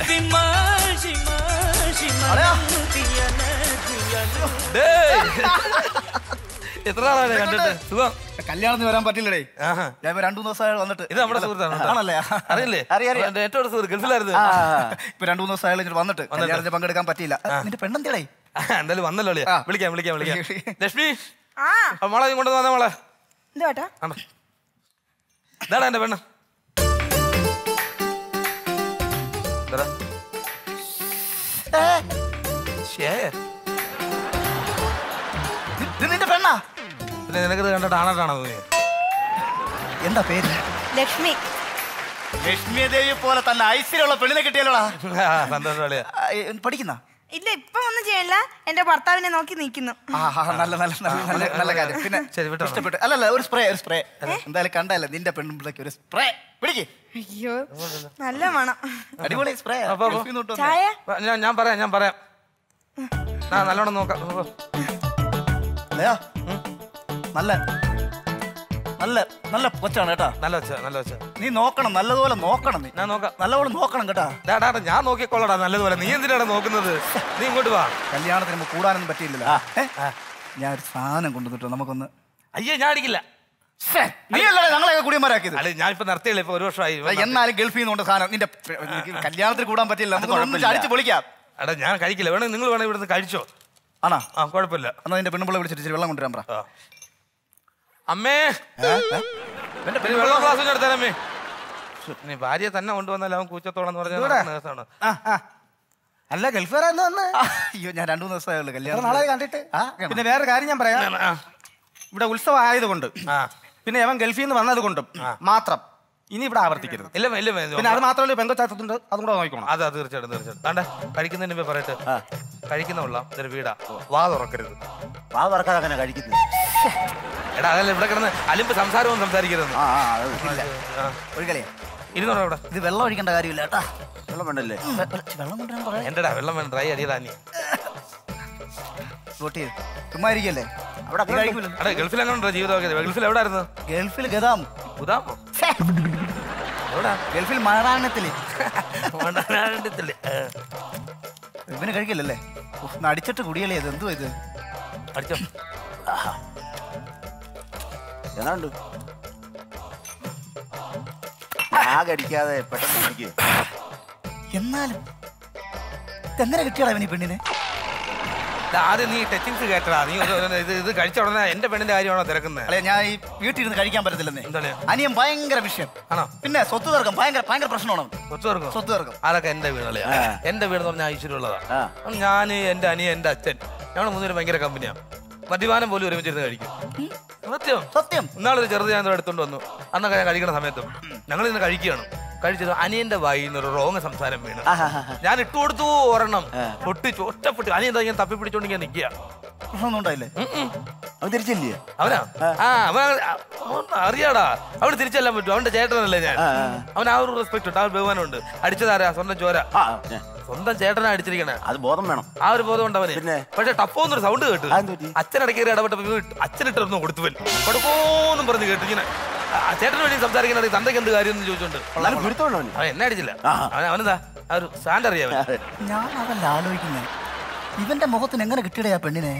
ഡേയ്. എത്ര നാളാണ് കണ്ടിട്ട് സുഖം കല്യാണത്തിന് വരാൻ പറ്റില്ലടേ ഞാൻ ഇപ്പൊ രണ്ടു മൂന്ന് ദിവസമായി വന്നിട്ട് ഇത് നമ്മുടെ സുഹൃത്താണ് കേട്ടോ. ആണല്ലേ അറിയില്ലേ എന്റെ ഏറ്റവും അടുത്ത സുഹൃത്ത് ഗൾഫിലായിരുന്നു ഇപ്പൊ രണ്ടു മൂന്ന് ദിവസമായി ഇങ്ങോട്ട് വന്നിട്ട് കല്യാണത്തിന് പങ്കെടുക്കാൻ പറ്റിയില്ല നിന്റെ പെണ്ണെന്തേടേ എന്തായാലും വന്നല്ലോ അളിയാ. വിളിക്കാം വിളിക്കാം വിളിക്കാം ലക്ഷ്മി ആ ആ, മോളെ കൊണ്ട് വന്നേ മോളെ എന്താ ചേട്ടാ ആണോ ഇതാടാ എന്റെ പെണ്ണ് ഇതാടാ. ശ്ശേ. ഇത് നിന്റെ പെണ്ണാ പിന്നെ നിനക്കിത് കണ്ടിട്ട് ആണാട്ടാണോ തോന്നിയത് എന്താ പേര് ലക്ഷ്മി ലക്ഷ്മി ദേവി പോലെ തന്നെ ഐശ്വര്യമുള്ള പെണ്ണിനെ കിട്ടിയല്ലോടാ ആ, സന്തോഷം അളിയാ. പഠിക്കുന്ന ഇല്ല ഇപ്പൊ ഒന്നും ചെയ്യല്ല എന്റെ ഭർത്താവിനെ നോക്കി നിൽക്കുന്നു ആ ആ, നല്ല നല്ല നല്ല നല്ല നല്ല കാര്യം പിന്നെ ശരി വിട്ടോ ഇഷ്ടപ്പെട്ടു അല്ലല്ല ഒരു സ്പ്രേ ഒരു സ്പ്രേ എന്തായാലും കണ്ടല്ലേ നിന്റെ പെൺപിള്ളക്ക് ഒരു സ്പ്രേ പിടിക്ക് അയ്യോ നല്ല മണം അടിപൊളി സ്പ്രേ അപ്പൊ, അപ്പൊ. ചായ ഞാൻ ഞാൻ പറയാം ഞാൻ പറയാം ആ നല്ലോണം നോക്കാം ഓ. അല്ലയോ നല്ല നല്ല നല്ല കൊച്ചാണ് കേട്ടാ നല്ല വെച്ച നല്ല വെച്ച നീ നോക്കണം നല്ലതുപോലെ നോക്കണം നീ ഞാൻ നോക്കാം നല്ലപോലെ നോക്കണം കേട്ടാ ഡാടാ ഞാൻ നോക്കിക്കോളടാ നല്ലതുപോലെ നീ എന്തിനാണ് നോക്കുന്നത് നീ ഇങ്ങോട്ട് വാ കല്യാണത്തിന് നമുക്ക് കൂടാനൊന്നും പറ്റിയില്ലല്ലോ ഏ? ഞാൻ ഒരു സാധനം കൊണ്ടുവന്നിട്ട് നമുക്കൊന്ന് അയ്യേ ഞാൻ അടിക്കില്ല നീ അല്ലേ ഞങ്ങളെ കുടിയന്മാരാക്കിയത് അല്ല ഞാൻ ഇപ്പൊ നിർത്തിയില്ല ഇപ്പൊ ഒരു വർഷമായി എന്നാലും ഗൾഫിൽ നിന്ന് കൊണ്ട് സാധനം നിന്റെ നിനക്ക് കല്യാണത്തിന് കൂടാൻ പറ്റില്ല നമുക്ക് ഒന്നിച്ച് അടിച്ച് പൊളിക്കാം എടാ ഞാൻ കഴിക്കില്ല വേണേ നിങ്ങൾ വേണേ ഇവിടുന്ന് കഴിച്ചോ ആണോ ആ കുഴപ്പമില്ല എന്നാ നിന്റെ പെണ്ണുപിള്ള വിളിച്ചിട്ട് ഇച്ചിരി വെള്ളം കൊണ്ടുവരാൻ പറ അമ്മേ പിന്നെ പിന്നെ വെള്ളം ഗ്ലാസ് വെച്ച് എടുത്തരമ്മേ നീ ഭാര്യയെ തന്നെ കൊണ്ടുവന്നാൽ അവൻ കൂച്ചത്തോളം എന്ന് ഇവിടെ? പറഞ്ഞാൽ ദിവസമാണ് ആ, ആ. അല്ല ഗൾഫുകാരെന്ന് വന്ന് അയ്യോ ഞാൻ രണ്ടു മൂന്ന് ദിവസമേ ഉള്ളൂ കല്യാണം നാളെ കണ്ടിട്ട് പിന്നെ വേറെ കാര്യം ഞാൻ പറയാം ഇവിടെ ഉത്സവം ആയതുകൊണ്ട് പിന്നെ അവൻ ഗൾഫിൽ നിന്ന് വന്നത് കൊണ്ടും മാത്രം ഇനി ഇവിടെ ആവർത്തിക്കരുത് ഇല്ല ഇല്ല പിന്നെ അത് മാത്രമല്ല പെങ്കൊച്ചാത്തതുണ്ട് അതും കൂടെ നോക്കണം അതാ തീർച്ചയായിട്ടും തീർച്ചയായിട്ടും താണ്ടെ കഴിക്കുന്നതിന് മുമ്പേ പറയട്ടെ കഴിക്കുന്ന കൊള്ളാം ഇതൊരു വീടാ വാ തുറക്കരുത് വാ തുറക്കാതെ അങ്ങനെ കഴിക്കുന്നത് എടാ അതല്ല ഇവിടെ കിടന്ന് അലിമ്പ് സംസാരവും സംസാരിക്കരുത് ഒരു കളിയാ ഇരുന്നോടാ ഇവിടെ ഇത് വെള്ളം ഒഴിക്കേണ്ട കാര്യമില്ല കേട്ടാ വെള്ളം വേണ്ടല്ലേ വെള്ളം കൊണ്ടുവരാൻ പറയാം എന്റെടാ വെള്ളം വേണ്ട ഡ്രൈ അടിയടാ നീ റോട്ടി ചുമ്മാ ഇരിക്കല്ലേ അവിടെ കഴിക്കൂല എടാ ഗൾഫിൽ എങ്ങനെ ജീവിതമൊക്കെ ഗൾഫിൽ എവിടെ ആയിരുന്നു ഗൾഫിൽ ഗതാം ഉദാമോ എവിടാ ഗൾഫിൽ മഹാരാണത്തില് മഹാരാണത്തില് ഇവന് കഴിക്കില്ലല്ലേ ഉഫ്, ഒന്ന് അടിച്ചിട്ട് കുടിയല്ലേ ഇത് എന്തുവാ ഇത് അടിച്ചോ ഏതാണ്ട് ആകെ അടിക്കാതെ പെട്ടെന്ന് കുടിക്ക്. എന്നാലും എങ്ങനെ കിട്ടിയാടാ ഇവന് ഈ പെണ്ണിനെ എടാ, ആദ്യം നീ ടച്ചിങ്സ് കേട്ടടാ നീ ഒരു- ഒരു- ഇത് ഇത് കഴിച്ച ഉടനെ എന്റെ പെണ്ണിന്റെ കാര്യമാണോ തിരക്കുന്നത് അല്ലെ ഞാൻ ഈ വീട്ടിൽ ഇരുന്ന് കഴിക്കാൻ പറ്റത്തില്ലെന്നേ അനിയൻ ഭയങ്കര വിഷയം ആണോ പിന്നെ സ്വത്ത് തർക്കം ഭയങ്കര ഭയങ്കര പ്രശ്നമാണ് സ്വത്ത് തീർക്കും സ്വത്ത് തർക്കം അതൊക്കെ എന്റെ വീടല്ലേ എന്റെ വീട് എന്ന് പറഞ്ഞാൽ ഐശ്വര്യമുള്ളതാ ഞാൻ എന്റെ അനിയൻ എന്റെ അച്ഛൻ ഞങ്ങൾ മൂന്നുപേരും ഭയങ്കര കമ്പനിയാണ് മദ്യപാനം പോലും ഒരുമിച്ചിരുന്ന് കഴിക്കും സത്യം സത്യം ഇന്നാളൊരു ചെറുത് ഞാൻ ഇവിടെ എടുത്തോണ്ട് വന്നു അന്നൊക്കെ ഞാൻ കഴിക്കുന്ന സമയത്തും ഞങ്ങൾ ഇന്ന് കഴിക്കുകയാണ് കഴിച്ചത് അനിയന്റെ വായിൽ നിന്ന് ഒരു റോങ് സംസാരം വീണ് ഞാൻ ഇട്ടു കൊടുത്തു ഒരെണ്ണം പൊട്ടിച്ചു ഒറ്റപ്പെട്ട് അനിയൻ എന്താ ഞാൻ തപ്പി പിടിച്ചോണ്ട് ഞാൻ നിൽക്കുക പ്രശ്നമൊന്നും ഉണ്ടായില്ലേ അവൻ തിരിച്ചില്ലേ അവനാ ആ അവൻ അവൻ അറിയാടാ അവന് തിരിച്ചെല്ലാൻ പറ്റും അവന്റെ ചേട്ടനല്ലേ ഞാൻ അവൻ ആ ഒരു റെസ്പെക്ട് ഉണ്ട് ആ ഒരു ബഹുമാനമുണ്ട് അടിച്ചതാരാ സ്വന്തം ചോര സ്വന്തം ചേട്ടനാ അടിച്ചിരിക്കണേ അത് ബോധം വേണം ആ ഒരു ബോധം ഉണ്ട് അവന് പക്ഷെ ടപ്പോന്നൊരു സൗണ്ട് കേട്ടു അച്ഛനിടയ്ക്ക് കയറി ഇടപെട്ടപ്പോ അച്ഛനിട്ടൊന്നും കൊടുത്തുവൻ കൊടുക്കോന്നും പറഞ്ഞ് കേട്ടു ഇങ്ങനെ ആ ചേട്ടന് വേണ്ടി സംസാരിക്കണ തന്തയ്ക്ക് എന്ത് കാര്യം എന്ന് ചോദിച്ചോണ്ട് എന്നാലും ഗുരുത്തമുണ്ടോ അവന്? അവൻ എന്നെ അടിച്ചില്ല അവൻ അവനെന്താ ആ ഒരു സ്റ്റാൻഡ് അറിയാവൻ ഞാൻ അതല്ല ആലോചിക്കുന്നേ ഇവന്റെ മുഖത്തിന് എങ്ങനെ കിട്ടിയടേ ആ പെണ്ണിനെ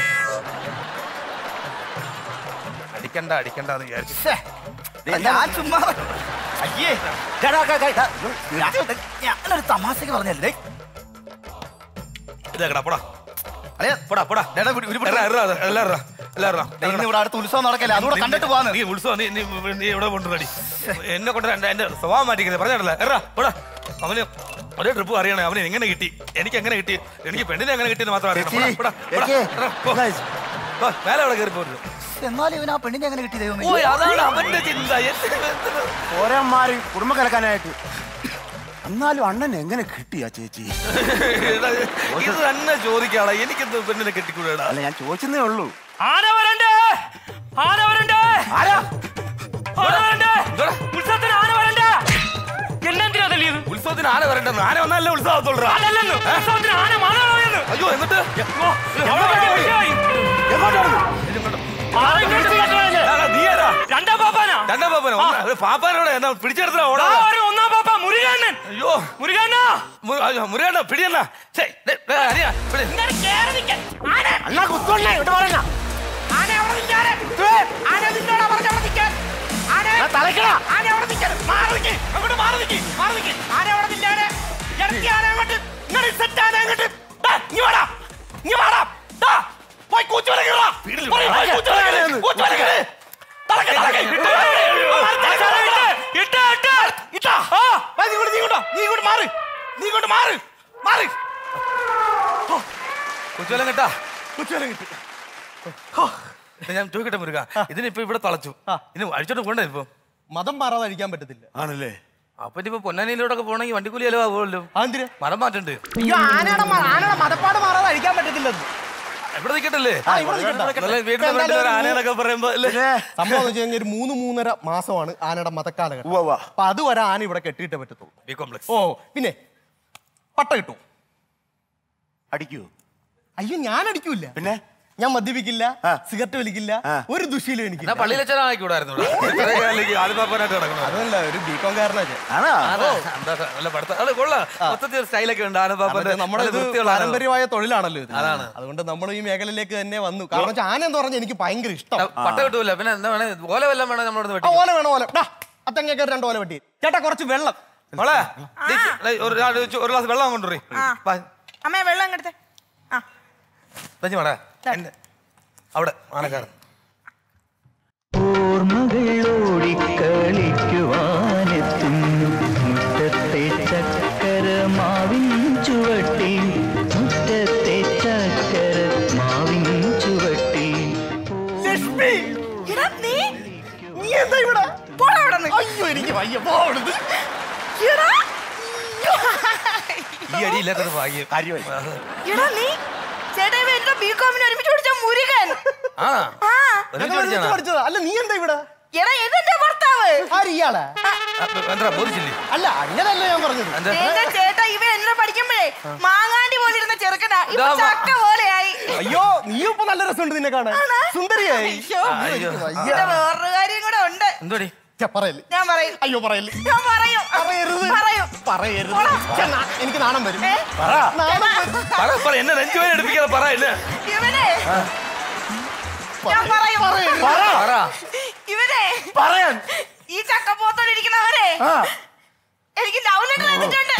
അടിക്കണ്ട അടിക്കണ്ട എന്ന് വിചാരിച്ചു ഞാൻ ചുമ്മാ അയ്യേ ഡാ, ഡാ, ഡാ, ഡാ, ഞാൻ- ഞാനൊരു തമാശക്ക് പറഞ്ഞല്ലേ ഇതാക്കടാ പോടാ അളിയാ, പോടാ പോടാ ഡാ, ഡാ, വിട്, വിട്, വിട്. എല്ലാം ഇറ, എല്ലാം ഇറ, എല്ലാം ഇറ. ദേ, ഇന്ന് ഇവിടെ അടുത്ത് ഉത്സവം നടക്കല്ലേ അതുകൂടെ നീ- കണ്ടിട്ട് പോവാന്ന് നീ ഉത്സവം നീ നീ നീ എവിടെ കൊണ്ടുവരടി എന്നെ കൊണ്ട് എന്റെ എന്റെ സ്വഭാവം മാറ്റിക്കുന്നത് പറഞ്ഞിട്ടില്ല എറാ പോടാ അവന് ഒരേ ട്രിപ്പ് അറിയണേ അവന് എങ്ങനെ കിട്ടി എനിക്ക് എങ്ങനെ കിട്ടി എനിക്ക് പെണ്ണിനെ എങ്ങനെ കിട്ടിയെന്ന് മാത്രം അറിയണം പോടാ, പോടാ, പോടാ, ചേച്ചി, എറാ, പോ. പോ, മേലെ അവിടെ കയറി പോരുത് എന്നാലും ഇവൻ ആ പെണ്ണിനെ എങ്ങനെ കിട്ടി ദൈവമേ ഓ അതാണ് അവന്റെ ചിന്ത എന്തിന് എന്തിന്? ഓരോമാറി കുടുംബം കലക്കാനായിട്ട് എന്നാലും അണ്ണൻ എങ്ങനെ കിട്ടിയാ ചേച്ചി എടാ, ഇത് തന്നെ ചോദിക്കാടാ എനിക്കെന്ത് പെണ്ണിനെ കെട്ടിക്കൂടാ അല്ല ഞാൻ ചോദിച്ചതേ ഉള്ളൂ ആന വരണ്ടേ ആന വരണ്ടേ ആരാ ആന വരണ്ടേ ഉത്സവത്തിന് ആന വരണ്ടേ എന്നെന്തിനാ തല്ലിയത് ഉത്സവത്തിന് ആന വരണ്ടെന്ന് ആന വന്നാലേ ഉത്സവത്തുള്ളൂ അതല്ലെന്ന് ഉത്സവത്തിന് ആന മല കളയുന്നു അയ്യോ എന്നിട്ട് നീയാരാ രണ്ടാം പാപ്പാനാ രണ്ടാം പാപ്പനോ പാപ്പാനോട് എന്നാ പിടിച്ചെടുത്താ ഓടാ ആ, ഒരു ഒന്നാം പാപ്പ മുരുകണ്ണൻ അയ്യോ മുരുകണ്ണാ മുരുകണ്ണ പിടിയണ്ണ അണ്ണാ കുത്തോണ്ണ ഇവിടെ പറഞ്ഞ ആന അവിടെ നിൽക്കാതെ ആന നിന്നോടാ പറഞ്ഞ അവിടെ നിൽക്കാൻ ആന തലക്കടാ ആന അവിടെ നിൽക്കാതെ മാറി നിൽക്ക് അങ്ങോട്ട് മാറി നിൽക്ക് മാറി നിൽക്ക് ആന അവിടെ നിൽക്കാതെ ഇറക്കി ആന അങ്ങോട്ട് ഇങ്ങനെ സെറ്റ് ആന അങ്ങോട്ട് ദാ, ഇങ്ങ് വാടാ ഇങ്ങ് വാടാ ദാ, പോയി കൂച്ചു വരയ്ക്കടാ പോയി കൂച്ചു വരയ്ക്കല് കൂച്ചു വരയ്ക്കല് തലക്ക് തലക്ക് ഇട്ട് ഇട്ട് ഇട്ട് ഇട്ടാ ആ വാ, നീ ഇങ്ങോട്ട് നീ ഇങ്ങോട്ട് നീ ഇങ്ങോട്ട് മാറ് നീ ഇങ്ങോട്ട് മാറ് മാറ് കുച്ചുവലം കേട്ടാ കുച്ചുവലം കിട്ടി ഹോ, ഇത് ഞാൻ ചോദിക്കട്ടെ മുരുക ഇതിനിപ്പോ ഇവിടെ തളച്ചു ഇനി അഴിച്ചോട്ട് പോണ്ടേ ഇപ്പൊ മതം മാറാതെ അഴിക്കാൻ പറ്റത്തില്ല ആണല്ലേ അപ്പൊ ഇനിയിപ്പോ പൊന്നാനിയിലോട്ടൊക്കെ പോണെങ്കിൽ വണ്ടിക്കൂലി ചെലവാകുമല്ലോ മരം മാറ്റണ്ട് അയ്യോ ആനയുടെ മ- ആനയുടെ മതപ്പാട് മാറാതെ അഴിക്കാൻ പറ്റത്തില്ലെന്ന് ഇവിടെ നിൽക്കട്ടല്ലേ ആ, ഇവിടെ നിൽക്കട്ടെ. നല്ല വീട്ടിലെ ഫ്രണ്ടിൽ ഒരു ആനകളൊക്കെ പറയുമ്പോ അല്ലേ? സംഭവം എന്ന് വെച്ച് കഴിഞ്ഞാൽ ഒരു മൂന്ന് മൂന്നര മാസമാണ് ആനയുടെ മതക്കാലഘട്ടം അപ്പൊ അതുവരെ ആന ഇവിടെ കെട്ടിയിട്ടേ പറ്റത്തുള്ളൂ ബി കോംപ്ലക്സ് ഓ പിന്നെ പട്ട കിട്ടും അടിക്കൂ അയ്യോ ഞാൻ അടിക്കൂല പിന്നെ ഞാൻ മദ്യപിക്കില്ല സിഗരറ്റ് വലിക്കില്ല ഒരു ദുശീലും എനിക്ക് എന്നാ പള്ളിയിലെ ചെലവ് ആയിക്കൂടായിരുന്നു ആലുപാപ്പനായിട്ട് കിടക്കണം അതല്ല ഒരു ബികോം കാരനാ അതെ, എന്താ നല്ല പഠിത്തം അത് കൊള്ളാം മൊത്തത്തിൽ ഒരു സ്റ്റൈലൊക്കെ ഉണ്ട് ആലുപാപ്പന്റെ നമ്മുടെ നല്ല ഇത് വൃത്തിയുള്ള ആന. പാരമ്പര്യമായ തൊഴിലാണല്ലോ ഇത് അതാണ്. അതുകൊണ്ട് നമ്മൾ ഈ മേഖലയിലേക്ക് തന്നെ വന്നു കാരണം വെച്ചാൽ ആന എന്ന് പറഞ്ഞാൽ എനിക്ക് ഭയങ്കര ഇഷ്ടം പട്ട കിട്ടൂല പിന്നെ എന്താ വേണേ ഓല വല്ലതും വേണം നമ്മളോട് ആ, വെട്ടി ഓല വേണം ഓല ഡാ, അത്തങ്ങയൊക്കെ രണ്ട് ഓല വെട്ടി ചേട്ടാ കുറച്ച് വെള്ളം മോളെ ദേ, ദേ, ഒരു ആ, ഒരു ഒരു ഗ്ലാസ് വെള്ളം കൊണ്ടുപോയി അമ്മേ വെള്ളം ഇങ്ങടുത്തെ മോളെ എന്റെ- അവിടെ ആനക്കാരൻ ഓർമ്മകൾ ഓടിക്കളിക്കുവാനെത്തും മുറ്റത്തെ ചക്കര മാവിൻ ചുവട്ടിൽ മുറ്റത്തെ ചക്കര മാവിൻ ചുവട്ടിൽ ലക്ഷ്മി എടാ നീ നീ എന്താ ഇവിടെ പോടാ അവിടുന്ന്. അയ്യോ എനിക്ക് വയ്യ പോ അവിടുന്ന് എടാ ഈ അടിയില്ലാത്തത് ഭാഗ്യം കാര്യമായി എടാ നീ ചേട്ടാ ഇവ എന്റെ ബികോമിന് ഒരുമിച്ച് പഠിച്ച മുരുകൻ ആ ആ ഒരുമിച്ച് ഞങ്ങൾ ഒരുമിച്ച് പഠിച്ചതാണോ? പഠിച്ചതാ അല്ല നീ എന്താ ഇവിടെ എടാ ഇതെന്റെ ഭർത്താവ് ആര് ഇയാളെ അപ്പൊ എന്താ ബോധിച്ചില്ലേ അല്ല അങ്ങനെയല്ല ഞാൻ പറഞ്ഞത് എന്റെ ചേട്ടാ ഇവ എന്നെ പഠിക്കുമ്പോഴേ മാങ്ങാണ്ടി പോലെ ഇരുന്ന ചെറുക്കനാ ഇപ്പൊ ഇതാ വാ. ചക്ക പോലെയായി അയ്യോ നീ ഇപ്പൊ നല്ല രസമുണ്ട് നിന്നെ കാണാൻ സുന്ദരിയായി അയ്യോ. അയ്യോ, എനിക്ക് വയ്യ. പിന്നെ വേറൊരു കാര്യം കൂടെ ഉണ്ട് എന്തോടി ഛെ, പറയല്ലേ ഞാൻ പറയും അയ്യോ പറയല്ലേ ഞാൻ പറയും പറയരുത് പറയും പറയരുത് പോടാ. ഛെ, നാ- എനിക്ക് നാണം വരും പറ നാണം വരും പറ പറ എന്നെ നെഞ്ചുവേദന എടുപ്പിക്കാതെ പറ എന്നെ ഇവനെ ഞാൻ പറയും പറ. പറ ഇവനെ പറയാൻ ഈ ചക്കപ്പോത്തോടിരിക്കുന്നവരെ ആ. എനിക്ക് ലവ് ലെറ്റർ എത്തിയിട്ടുണ്ട്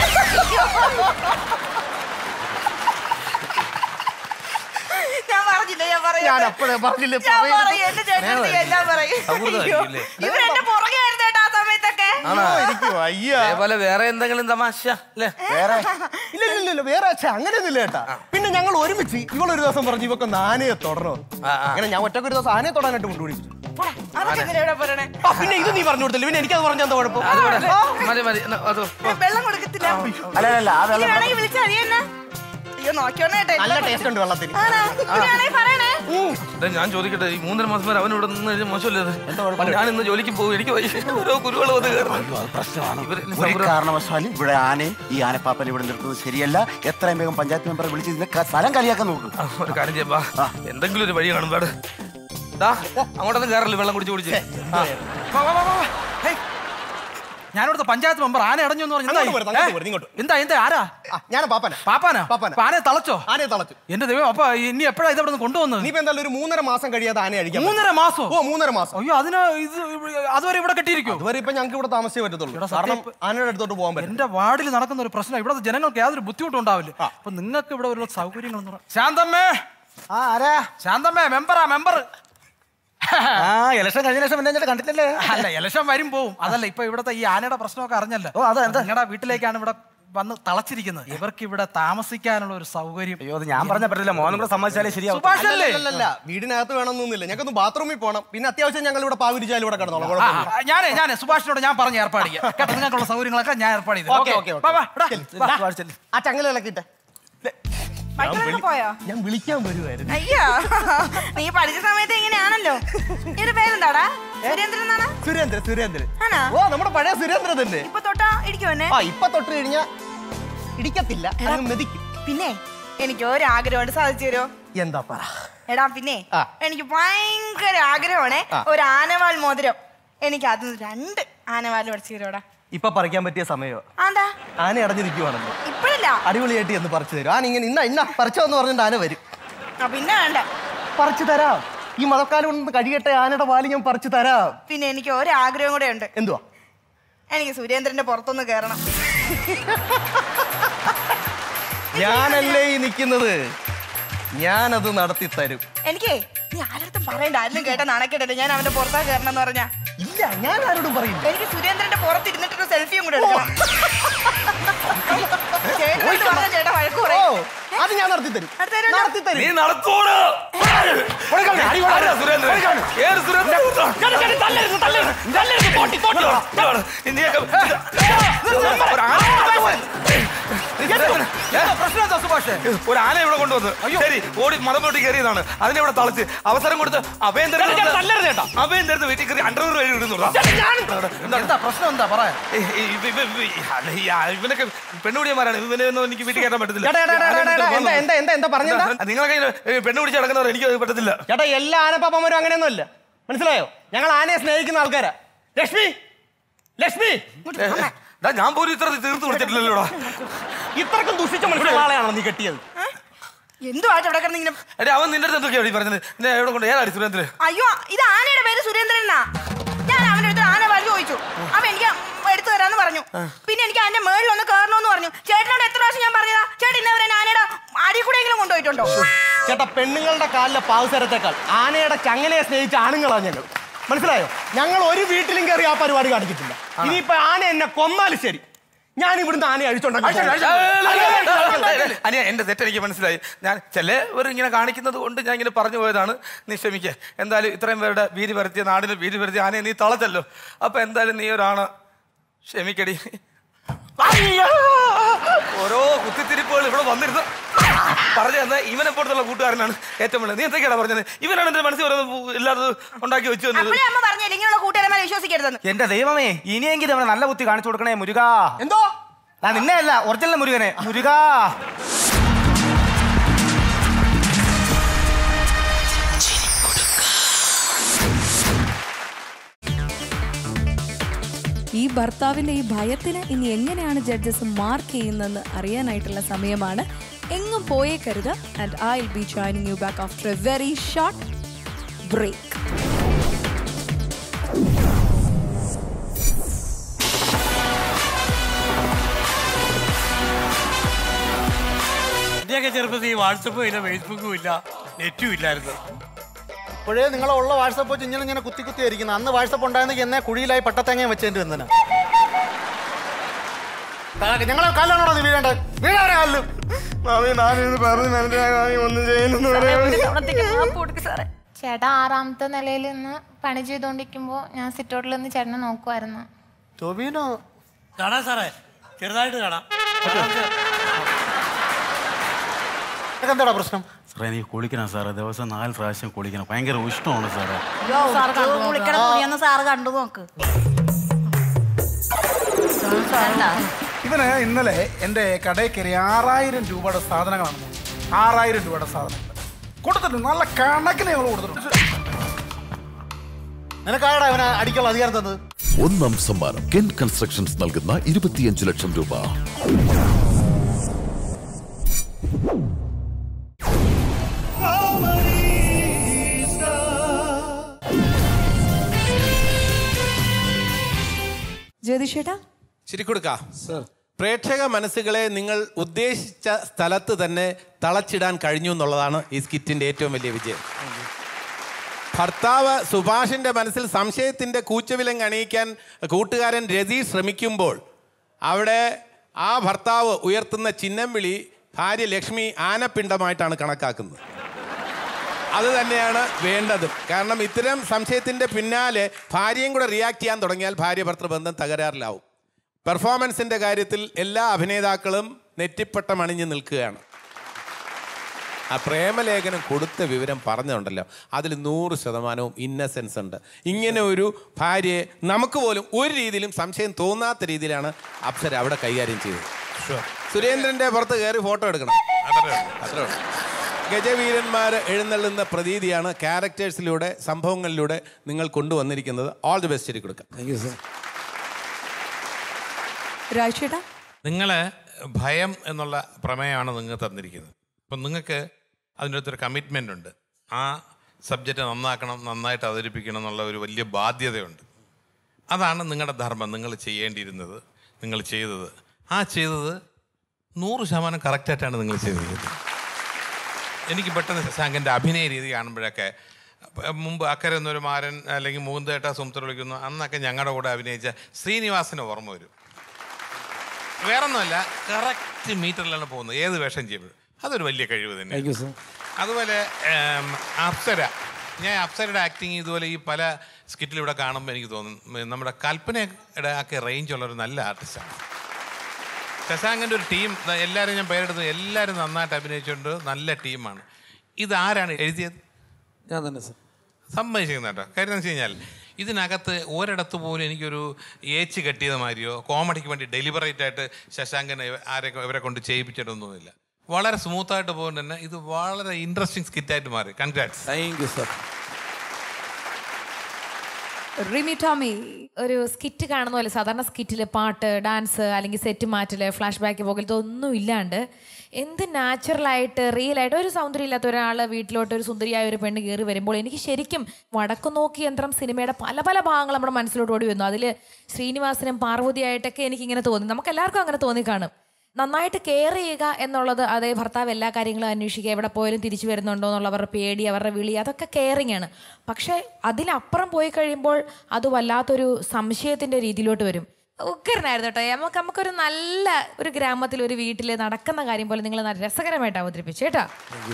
ഞാൻ പറഞ്ഞില്ല ഞാൻ പറയും ഞാൻ അപ്പോഴേ പറഞ്ഞില്ലേ ഞാൻ പറയരുത്. പറയും എന്റെ ചേട്ടൻ എല്ലാം പറയും സൗഹൃദമായിരിക്കുമല്ലേ? ഇവർ എന്റെ പുറകെ ആയിരുന്നു കേട്ടോ ആ സമയത്തൊക്കെ ആണോ? എനിക്ക് വയ്യ അതേപോലെ വേറെ എന്തെങ്കിലും തമാശ അല്ലേ വേറെ ഇല്ല ഇല്ല ഇല്ല വേറെ ഛെ, അങ്ങനെയൊന്നുമില്ല കേട്ടാ പിന്നെ ഞങ്ങൾ ഒരുമിച്ച് ഇവളൊരു ദിവസം പറഞ്ഞു ഇവക്ക് ഒന്ന് ആനയെ തൊടണോ അങ്ങനെ ഞാൻ ഒറ്റക്ക് ഒരു ദിവസം ആനയെ തൊടാനായിട്ട് കൊണ്ടുപിടിച്ചു അതൊക്കെ എങ്ങനെ ഇവിടെ പറയണേ ആ, പിന്നെ ഇത് നീ പറഞ്ഞു കൊടുത്തില്ല പിന്നെ എനിക്കത് പറഞ്ഞാൽ എന്താ കുഴപ്പം അത് വേണ്ട. മതി മതി എന്നാ, അത് പോ. വെള്ളം കൊടുക്കത്തില്ല അല്ല അല്ല ആ ഇനി വെള്ളം വേണമെങ്കിൽ വിളിച്ചാൽ നീ എന്നെ അയ്യോ നോക്കിയോണേ കേട്ടോ നല്ല ടേസ്റ്റ് ഉണ്ട് വെള്ളത്തിന് ആണോ ഇനി വേണമെങ്കിൽ പറയണേ ദേ, ഞാൻ ചോദിക്കട്ടെ ഈ മൂന്നര മാസം വരെ അവൻ ഇവിടെ നിന്ന് കഴിഞ്ഞാൽ മോശമല്ലേ അത്? ഞാൻ ഇന്ന് ജോലിക്ക് പോകും എനിക്ക് വയ്യ. ഓരോ കുരുവൾ വന്ന് കയറുന്നു പ്രശ്നമാണ് ഇവര് ഒരു സൗഹൃദം- കാരണവശാലും ഇവിടെ ആനയും ഈ ആനപ്പാപ്പനെ ഇവിടെ നിർത്തുന്നത് ശരിയല്ല എത്രയും വേഗം പഞ്ചായത്ത് മെമ്പറെ വിളിച്ച് ഇതിനെ ക- സ്ഥലം കളിയാക്കാൻ നോക്കും ആ, ഒരു കാര്യം ചെയ്യാം വാ. എന്തെങ്കിലും ഒരു വഴി കാണും വേട് ദാ അങ്ങോട്ടൊന്നും കയറല്ലേ വെള്ളം കുടിച്ച് കുടിച്ച് ആ. ഞാനിവിടുത്തെ പഞ്ചായത്ത് മെമ്പർ ആന അടഞ്ഞു എന്ന് അങ്ങോട്ട് പോരുത്, അങ്ങോട്ട് പോരുത്, ഇങ്ങോട്ട്. എന്താ എന്താ ആരാ ഞാൻ പാപ്പന പാപ്പാനാ പാപ്പാനാ. അപ്പൊ ആനയെ തളച്ചോ ആനയെ തളച്ചു എന്റെ ദൈവം അപ്പൊ ഇനി എപ്പോഴാ ഇത് ഇവിടെ കൊണ്ടുവന്നത് നീ ഇപ്പൊ എന്തായാലും ഒരു മൂന്നര മാസം കഴിയാതെ ആനയെ അടിക്കാം മൂന്നര മാസോ ഓ മൂന്നര മാസം അയ്യോ അതിന് ഇത് അതുവരെ ഇവിടെ കെട്ടിയിരിക്കും അതുവരെ ഇപ്പൊ ഞങ്ങൾക്ക് ഇവിടെ താമസിച്ചേ പറ്റത്തുള്ളൂ എടാ, സത്യം കാരണം ആനയുടെ അടുത്തോട്ട് പോകാൻ പറ്റും എന്റെ വാർഡിൽ നടക്കുന്ന ഒരു പ്രശ്നം ഇവിടുത്തെ ജനങ്ങൾക്ക് യാതൊരു ബുദ്ധിമുട്ടും ഉണ്ടാവില്ല അപ്പൊ നിങ്ങൾക്ക് ഇവിടെ ഒരു സൗകര്യങ്ങൾ എന്ന് പറയാം ശാന്തമ്മേ ആ ആരാ ശാന്തമ്മേ മെമ്പറാ മെമ്പർ ആ ഇലക്ഷൻ കഴിഞ്ഞ ശേഷം എന്നെ കണ്ടിട്ടില്ലേ അല്ല ഇലക്ഷൻ വരും പോവും അതല്ല ഇപ്പൊ ഇവിടുത്തെ ഈ ആനയുടെ പ്രശ്നമൊക്കെ അറിഞ്ഞല്ലോ നിങ്ങളുടെ വീട്ടിലേക്കാണ് ഇവിടെ വന്ന് തളച്ചിരിക്കുന്നത് ഇവർക്ക് ഇവിടെ താമസിക്കാനുള്ള ഒരു സൗകര്യം അയ്യോ ഞാൻ പറഞ്ഞ പറ്റില്ല മോനും കൂടെ സമ്മതിച്ചാലേ ശരിയാവും സുഭാഷ് അല്ലേ? അല്ലല്ല വീടിനകത്ത് വേണമെന്നൊന്നുമില്ല ഞങ്ങൾക്ക് ബാത്റൂമിൽ പോകണം പിന്നെ അത്യാവശ്യം ഞങ്ങൾ ഇവിടെ പാവിരിച്ചാലും ഇവിടെ കിടന്നോളാം ആ, കുഴപ്പമില്ല. ആ, ഞാനേ ഞാനേ സുഭാഷിനോട് ഞാൻ പറഞ്ഞ് ഏർപ്പാട് ചെയ്യാം കേട്ടോ നിങ്ങൾക്കുള്ള സൗകര്യങ്ങളൊക്കെ ഞാൻ ഏർപ്പാട് ചെയ്തു ഓക്കേ, ഓക്കേ, ഓക്കേ. വാ, വാ, ഇടാ. ചെല്ല്, വാ, ചെല്ല്. ആ ചങ്ങലയിളക്കിട്ടെ മറ്റൊക്കെ പോയോ ഞാൻ വിളിക്കാൻ വരുമായിരുന്നു അയ്യോ നീ പഠിച്ച സമയത്ത് ഇങ്ങനെയാണല്ലോ നിന്റെ പേരെന്താടാ സുരേന്ദ്രൻ എന്നാണ് സുരേന്ദ്രൻ സുരേന്ദ്രൻ ആണോ? ഓ നമ്മുടെ പഴയ സുരേന്ദ്രൻ തന്നെ ഇപ്പൊ തൊട്ടാ ഇടിക്കുവന്നെ ആ ഇപ്പൊ തൊട്ട് കഴിഞ്ഞാ ഇടിക്കത്തില്ല അങ്ങ് മെതിക്കും പിന്നെ എനിക്ക് ഒരു ആഗ്രഹമുണ്ട് സാധിച്ചു തരുമോ എന്താ പറ എടാ പിന്നെ ആ. എനിക്ക് ഭയങ്കര ആഗ്രഹമാണ് ആ. ഒരു ആനവാൽ മോതിരം എനിക്ക് അത് രണ്ട് ആനവാൽ പഠിച്ചു തരുമോടാ ഇപ്പൊ പറിക്കാൻ പറ്റിയ സമയമോ ആന്താ ആന അടഞ്ഞു നിൽക്കുവാണല്ലോ ഇപ്പഴില്ല അടിപൊളിയായിട്ട് എന്ന് പറിച്ചു തരും ആന ഇങ്ങനെ ഇന്ന ഇന്ന പറിച്ചോന്ന് പറഞ്ഞിട്ട് ആന വരും ആ, പിന്നെ വേണ്ട പറിച്ചു തരാം ഈ മതക്കാലം കൊണ്ട് കഴിയട്ടെ ആനയുടെ പാല് ഞാൻ പറിച്ചു തരാം പിന്നെ എനിക്ക് ഒരു ആഗ്രഹം കൂടെ ഉണ്ട് എന്തുവാ എനിക്ക് സുരേന്ദ്രന്റെ പുറത്തൊന്ന് കയറണം ഞാനല്ലേ ഈ നിൽക്കുന്നത് ഞാനത് നടത്തി തരും എനിക്കേ നീ ആരടുത്തും പറയണ്ട ആരും കേട്ട നാണക്കേട്ടല്ലേ ഞാൻ അവന്റെ പുറത്താ കയറണം എന്ന് പറഞ്ഞാ ഇല്ല ഞാൻ ആരോടും പറയും എനിക്ക് സുരേന്ദ്രന്റെ പുറത്തിരുന്നിട്ടൊരു സെൽഫിയും കൂടെ എടുക്കണം ചേട്ടനോട് പറഞ്ഞാ ചേട്ടാ വഴക്ക് ഓ പറയും അത് ഞാൻ നടത്തി തരും അടുത്ത തരുമല്ലോ? നടത്തി തരും നീ നടത്തോട് ആരാ സുരേന്ദ്രൻ ഏത് സുരേന്ദ്രൻ നീയൊക്കെ പ്രശ്നം എന്താ സുഭാഷേ ഒരു ആന ഇവിടെ കൊണ്ടുവന്ന് ശരി ഓടി മതം പൊട്ടി കയറിയതാണ് അതിനെ ഇവിടെ തളച്ച് അവസരം കൊടുത്ത് അഭയം തരുന്ന അഭയം തരുന്ന വീട്ടിൽ കയറി അണ്ടർവെയർ വഴി ഇടുന്നു എന്താ പ്രശ്നം എന്താ പറയാ ഇവനൊക്കെ പെണ്ണുപിടിയന്മാരാണ് ഇവനെ ഒന്നും എനിക്ക് വീട്ടിൽ കയറ്റാൻ പറ്റത്തില്ല എടാ, എടാ, എടാ, എടാ, എടാ, എന്താ എന്താ എന്താ എന്താ പറഞ്ഞെന്താ നിങ്ങളൊക്കെ പെണ്ണു പിടിച്ച് നടക്കുന്നവർ എനിക്ക് അത് പറ്റത്തില്ല ചേട്ടാ എല്ലാ ആനപ്പാപ്പന്മാരും അങ്ങനെയൊന്നുമല്ല മനസ്സിലായോ ഞങ്ങൾ ആനയെ സ്നേഹിക്കുന്ന ആൾക്കാരാ ലക്ഷ്മി ലക്ഷ്മി ഏ, ഡാ, ഞാൻ പോലും ഇത്ര തീർത്ത് വിളിച്ചിട്ടില്ലല്ലോടാ ഇത്രക്കും ദുഷിച്ച മനുഷ്യ ആളെയാണോ നീ കെട്ടിയത് എന്തുവായിട്ട് ഇവിടെ കിടന്ന് ഇങ്ങനെ എടേ അവൻ നിന്റെ അടുത്ത് എന്തൊക്കെയാണ് ഈ പറഞ്ഞത് നിന്നെ എവിടെ കൊണ്ട് ഏതാടി സുരേന്ദ്രൻ അയ്യോ ഇത് ആനയുടെ പേര് സുരേന്ദ്രൻ എന്നാ ഞാൻ അവന്റെ അടുത്ത് ആന വഴി ചോദിച്ചു അവൻ എനിക്ക് എടുത്തു തരാന്ന് പറഞ്ഞു പിന്നെ എനിക്ക് അതിന്റെ മേളിൽ ഒന്ന് കയറണമെന്ന് പറഞ്ഞു ചേട്ടനോട് എത്ര പ്രാവശ്യം ഞാൻ പറഞ്ഞതാ ചേട്ടൻ ഇന്നവരെ ആനയുടെ അടി കൂടെയെങ്കിലും കൊണ്ടുപോയിട്ടുണ്ടോ ചേട്ടാ പെണ്ണുങ്ങളുടെ കാലിലെ പാവസരത്തേക്കാൾ ആനയുടെ ചങ്ങലയെ സ്നേഹിച്ച ആണുങ്ങളാ ഞങ്ങൾ മനസ്സിലായോ ഞങ്ങൾ ഒരു വീട്ടിലും കയറി ആ പരിപാടി കാണിക്കത്തില്ല ഇനിയിപ്പോ ആന എന്നെ കൊന്നാലും ശരി ഞാൻ ഇവിടുന്ന് ആനയെ അഴിച്ചോണ്ടാക്കി അനിയ എന്റെ തെറ്റ് എനിക്ക് മനസ്സിലായി ഞാൻ ചിലവർ ഇങ്ങനെ കാണിക്കുന്നത് കൊണ്ട് ഞാൻ ഇങ്ങനെ പറഞ്ഞു പോയതാണ് നീ ക്ഷമിക്കുക എന്തായാലും ഇത്രയും പേരുടെ വീതി വരുത്തിയ നാടിന് വീതി വരുത്തിയ ആനയെ നീ തളച്ചല്ലോ അപ്പൊ എന്തായാലും നീ ഒരാണ് ക്ഷമിക്കടി അയ്യോ! ഓരോ കുത്തിത്തിരിപ്പുകൾ ഇവിടെ വന്നിരുന്നു പറഞ്ഞു തന്നെ ഇവനെ പോലത്തുള്ള കൂട്ടുകാരനാണ് ഏറ്റവും വലിയ നീ എന്തൊക്കെയാണ് പറഞ്ഞത് ഇവനാണ് എന്റെ മനസ്സിൽ ഓരോന്ന് ഇല്ലാത്തത് ഉണ്ടാക്കി വെച്ചു തന്നത് അപ്പോഴേ അമ്മ പറഞ്ഞില്ല ഇങ്ങനെയുള്ള കൂട്ടുകാരന്മാരെ വിശ്വസിക്കരുതെന്ന് എന്റെ ദൈവമേ ഇനിയെങ്കിലും അവനെ നല്ല ബുദ്ധി കാണിച്ചു കൊടുക്കണേ മുരുകാ എന്തോ ആ നിന്നെ അല്ല ഒറിജിനൽ മുരുകനെ മുരുകാ ഈ ഭർത്താവിന്റെ ഈ ഭയത്തിന് ഇനി എങ്ങനെയാണ് ജഡ്ജസ് മാർക്ക് ചെയ്യുന്നതെന്ന് അറിയാനായിട്ടുള്ള സമയമാണ് എങ്ങും പോയേക്കരുത് and I will be joining you back after a very short break എന്റെയൊക്കെ ചെറുപ്പത്തിൽ ഈ വാട്സപ്പും ഇല്ല ഫേസ്ബുക്കും ഇല്ല നെറ്റും ഇല്ലായിരുന്നു ഇപ്പോഴേ നിങ്ങളുള്ള വാട്സപ്പ് വെച്ച് ഇങ്ങനെ ഇങ്ങനെ കുത്തി കുത്തി ഇരിക്കുന്നത് അന്ന് വാട്സപ്പ് ഉണ്ടായിരുന്നെങ്കിൽ എന്നെ കുഴിയിലായി പട്ടത്തേങ്ങയും വെച്ചേണ്ടി വന്നതിനാ ഞങ്ങളെ കാലാണോ നീ വീഴേണ്ടത് വീഴാറെ കാലിലും മാമി ഞാനിത് പറഞ്ഞു മനസ്സിലായി ഒന്നും ചെയ്യുന്നു ചേട്ടാ ആറാമത്തെ നിലയിൽ നിന്ന് പണി ചെയ്തുകൊണ്ടിരിക്കുമ്പോൾ ഞാൻ സിറ്റൗട്ടിൽ നിന്ന് ചേട്ടനെ നോക്കുമായിരുന്നു ടൊബീനോ കാണാം സാറേ ചെറുതായിട്ട് കാണാം എന്താടാ പ്രശ്നം സാറേ എനിക്ക് കുളിക്കണം സാറേ ദിവസം നാല് പ്രാവശ്യം കുളിക്കണം ഭയങ്കര ഉഷ്ണമാണ് സാറേ കുളിക്കണ തുണിയൊന്ന് സാറ് കണ്ടു നോക്ക് ഇവന് ഇന്നലെ എൻ്റെ കടയിൽ കയറി ആറായിരം രൂപയുടെ സാധനങ്ങളാണ് വാങ്ങിയത്. ആറായിരം രൂപയുടെ സാധനങ്ങൾ കൊടുത്തിട്ടുണ്ട് നല്ല കണക്കിന് ഞങ്ങൾ കൊടുത്തിട്ടുണ്ട് നിനക്കാടാ അവനെ അടിക്കാനുള്ള അധികാരം തന്നത് ഒന്നാം സമ്മാനം കെൻ കൺസ്ട്രക്ഷൻസ് നൽകുന്ന ഇരുപത്തിയഞ്ച് ലക്ഷം രൂപ ജ്യോതിഷേട്ടാ ശരി കൊടുക്ക പ്രേക്ഷക മനസ്സുകളെ നിങ്ങൾ ഉദ്ദേശിച്ച സ്ഥലത്ത് തന്നെ തളച്ചിടാൻ കഴിഞ്ഞു എന്നുള്ളതാണ് ഈ സ്കിറ്റിന്റെ ഏറ്റവും വലിയ വിജയം ഭർത്താവ് സുഭാഷിന്റെ മനസ്സിൽ സംശയത്തിന്റെ കൂച്ചവിലങ്ങ് അണിയിക്കാൻ കൂട്ടുകാരൻ രതി ശ്രമിക്കുമ്പോൾ അവിടെ ആ ഭർത്താവ് ഉയർത്തുന്ന ചിഹ്നം വിളി ഭാര്യ ലക്ഷ്മി ആനപ്പിണ്ടമായിട്ടാണ് കണക്കാക്കുന്നത് അത് തന്നെയാണ് വേണ്ടത് കാരണം ഇത്തരം സംശയത്തിന്റെ പിന്നാലെ ഭാര്യയും കൂടെ റിയാക്ട് ചെയ്യാൻ തുടങ്ങിയാൽ ഭാര്യ ഭർത്തൃബന്ധം തകരാറിലാവും പെർഫോമൻസിന്റെ കാര്യത്തിൽ എല്ലാ അഭിനേതാക്കളും നെറ്റിപ്പട്ടം അണിഞ്ഞു നിൽക്കുകയാണ് ആ പ്രേമലേഖനം കൊടുത്ത വിവരം പറഞ്ഞുണ്ടല്ലോ അതിൽ നൂറ് ശതമാനവും ഇന്നസെൻസ് ഉണ്ട് ഇങ്ങനെ ഒരു ഭാര്യയെ നമുക്ക് പോലും ഒരു രീതിയിലും സംശയം തോന്നാത്ത രീതിയിലാണ് അപ്സര അവിടെ കൈകാര്യം ചെയ്തത് സുരേന്ദ്രന്റെ പുറത്ത് കയറി ഫോട്ടോ എടുക്കണം അത്രേ ഉള്ളൂ ഗജവീരന്മാർ എഴുന്നള്ളുന്ന പ്രതീതിയാണ് ക്യാരക്ടേഴ്സിലൂടെ സംഭവങ്ങളിലൂടെ നിങ്ങൾ കൊണ്ടുവന്നിരിക്കുന്നത് ഓൾ ദി ബെസ്റ്റ് ശരി കൊടുക്കാം താങ്ക് യു സർ രാജേട്ടാ നിങ്ങൾ ഭയം എന്നുള്ള പ്രമേയമാണ് നിങ്ങൾ തന്നിരിക്കുന്നത് അപ്പം നിങ്ങൾക്ക് അതിൻ്റെ അകത്തൊരു കമ്മിറ്റ്മെൻ്റ് ഉണ്ട് ആ സബ്ജക്റ്റ് നന്നാക്കണം നന്നായിട്ട് അവതരിപ്പിക്കണം എന്നുള്ള ഒരു വലിയ ബാധ്യതയുണ്ട് അതാണ് നിങ്ങളുടെ ധർമ്മം നിങ്ങൾ ചെയ്യേണ്ടിയിരുന്നത് നിങ്ങൾ ചെയ്തത് ആ ചെയ്തത് നൂറ് ശതമാനം കറക്റ്റായിട്ടാണ് നിങ്ങൾ ചെയ്തിരിക്കുന്നത് എനിക്ക് പെട്ടെന്ന് ശശാങ്കൻ്റെ അഭിനയ രീതി കാണുമ്പോഴൊക്കെ പ- മുമ്പ് അക്കരെ എന്നൊരു മാരൻ അല്ലെങ്കിൽ മൂന്തേട്ട സുമത്ര വിളിക്കുന്നു അന്നൊക്കെ ഞങ്ങളുടെ കൂടെ അഭിനയിച്ച ശ്രീനിവാസിന് ഓർമ്മ വരും വേറൊന്നുമല്ല കറക്റ്റ് മീറ്ററിലാണ് പോകുന്നത് ഏത് വേഷം ചെയ്യുമ്പോഴും അതൊരു വലിയ കഴിവ് തന്നെ അതുപോലെ ഏം, അപ്സര ഞാൻ അപ്സരയുടെ ആക്ടിങ് ഇതുപോലെ ഈ പല സ്കിറ്റിൽ ഇവിടെ കാണുമ്പോൾ എനിക്ക് തോന്നും ഉം, നമ്മുടെ കൽപ്പനയുടെ ഒക്കെ റേഞ്ച് ഉള്ള ഒരു നല്ല ആർട്ടിസ്റ്റാണ് ശശാങ്കൻ്റെ ഒരു ടീം എല്ലാവരും ഞാൻ പേരെടുത്തു എല്ലാവരും നന്നായിട്ട് അഭിനയിച്ചുകൊണ്ട് നല്ല ടീമാണ് ഇതാരാണ് എഴുതിയത് ഞാൻ തന്നെ സർ സമ്മതിച്ചിരുന്നു കേട്ടോ കാര്യം എന്ന് വെച്ച് കഴിഞ്ഞാൽ ഇതിനകത്ത് ഒരിടത്ത് പോലും എനിക്കൊരു ഏച്ച് കെട്ടിയത് മാതിരിയോ കോമഡിക്ക് വേണ്ടി ഡെലിബറേറ്റ് ആയിട്ട് ശശാങ്കനെ ഇവ- ആരെ ഇവരെ കൊണ്ട് ചെയ്യിപ്പിച്ചിട്ടൊന്നുമില്ല വളരെ സ്മൂത്തായിട്ട് പോകുന്നത് തന്നെ ഇത് വളരെ ഇൻട്രസ്റ്റിംഗ് സ്കിറ്റായിട്ട് മാറി congrats thank you sir Rimi Tomy ഒരു സ്കിറ്റ് കാണുന്ന പോലെ സാധാരണ സ്കിറ്റിൽ പാട്ട് ഡാൻസ് അല്ലെങ്കിൽ സെറ്റ് മാറ്റല് ഫ്ലാഷ് ബാക്ക് പോകലത്തെ ഒന്നും ഇല്ലാണ്ട് എന്ത് നാച്ചുറലായിട്ട് റിയൽ ആയിട്ട് ഒരു സൗന്ദര്യം ഇല്ലാത്ത ഒരാൾ വീട്ടിലോട്ട് ഒരു സുന്ദരിയായ ഒരു പെണ്ണ് കയറി വരുമ്പോൾ എനിക്ക് ശരിക്കും വടക്കു നോക്കി യന്ത്രം സിനിമയുടെ പല പല ഭാഗങ്ങൾ നമ്മുടെ മനസ്സിലോട്ട് ഓടി വന്നു അതിൽ ശ്രീനിവാസനും പാർവതിയായിട്ടൊക്കെ എനിക്കിങ്ങനെ തോന്നി നമുക്ക് എല്ലാവർക്കും അങ്ങനെ തോന്നി കാണും നന്നായിട്ട് കെയർ ചെയ്യുക എന്നുള്ളത് അതേ ഭർത്താവ് എല്ലാ കാര്യങ്ങളും അന്വേഷിക്കുക എവിടെ പോയാലും തിരിച്ചു വരുന്നുണ്ടോ എന്നുള്ളവരുടെ പേടി അവരുടെ വിളി അതൊക്കെ കെയറിങ് ആണ് പക്ഷെ അതിലപ്പുറം പോയി കഴിയുമ്പോൾ അത് വല്ലാത്തൊരു സംശയത്തിന്റെ രീതിയിലോട്ട് വരും ഉഗ്രനായിരുന്നു കേട്ടോ നമുക്ക് നമുക്കൊരു നല്ല ഒരു ഗ്രാമത്തിൽ ഒരു വീട്ടിൽ നടക്കുന്ന കാര്യം പോലെ നിങ്ങൾ നല്ല രസകരമായിട്ട് അവതരിപ്പിച്ചു കേട്ടോ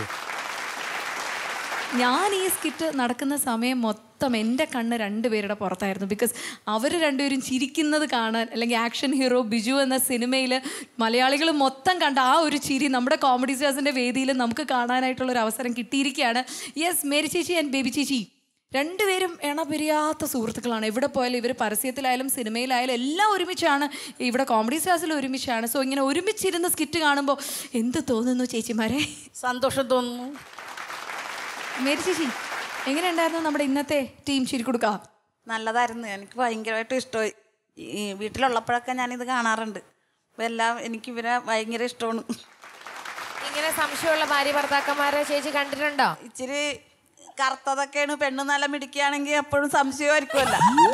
ഞാൻ ഈ സ്കിറ്റ് നടക്കുന്ന സമയം മൊത്തം എൻ്റെ കണ്ണ് രണ്ടുപേരുടെ പുറത്തായിരുന്നു ബിക്കോസ് അവർ രണ്ടുപേരും ചിരിക്കുന്നത് കാണാൻ അല്ലെങ്കിൽ ആക്ഷൻ ഹീറോ ബിജു എന്ന സിനിമയിൽ മലയാളികൾ മൊത്തം കണ്ട ആ ഒരു ചിരി നമ്മുടെ കോമഡി സ്റ്റാർസിൻ്റെ വേദിയിൽ നമുക്ക് കാണാനായിട്ടുള്ള ഒരു അവസരം കിട്ടിയിരിക്കുകയാണ് യെസ് മേരി ചേച്ചി ആൻഡ് ബേബി ചേച്ചി രണ്ടുപേരും എണ പിരിയാത്ത സുഹൃത്തുക്കളാണ് എവിടെ പോയാലും ഇവർ പരസ്യത്തിലായാലും സിനിമയിലായാലും എല്ലാം ഒരുമിച്ചാണ് ഇവിടെ കോമഡി സ്റ്റാർസിൽ ഒരുമിച്ചാണ് സോ ഇങ്ങനെ ഒരുമിച്ചിരുന്ന് സ്കിറ്റ് കാണുമ്പോൾ എന്ത് തോന്നുന്നു ചേച്ചിമാരെ സന്തോഷം തോന്നുന്നു മേരി ചേച്ചി എങ്ങനെയുണ്ടായിരുന്നു നമ്മുടെ ഇന്നത്തെ ടീം ചിരിക്കൊടുക്ക നല്ലതായിരുന്നു എനിക്ക് ഭയങ്കരമായിട്ട് ഇഷ്ടമായി ഈ വീട്ടിലുള്ളപ്പോഴൊക്കെ ഞാനിത് കാണാറുണ്ട് അപ്പോൾ എല്ലാം എനിക്ക് ഇവരെ ഭയങ്കര ഇഷ്ടമാണ് ഇങ്ങനെ സംശയമുള്ള ഭാര്യ ഭർത്താക്കന്മാരെ ചേച്ചി കണ്ടിട്ടുണ്ടോ ഇച്ചിരി കറുത്തതൊക്കെയാണ് പെണ്ണ് നല്ല മിടിക്കുകയാണെങ്കിൽ എപ്പോഴും സംശയമായിരിക്കുമല്ല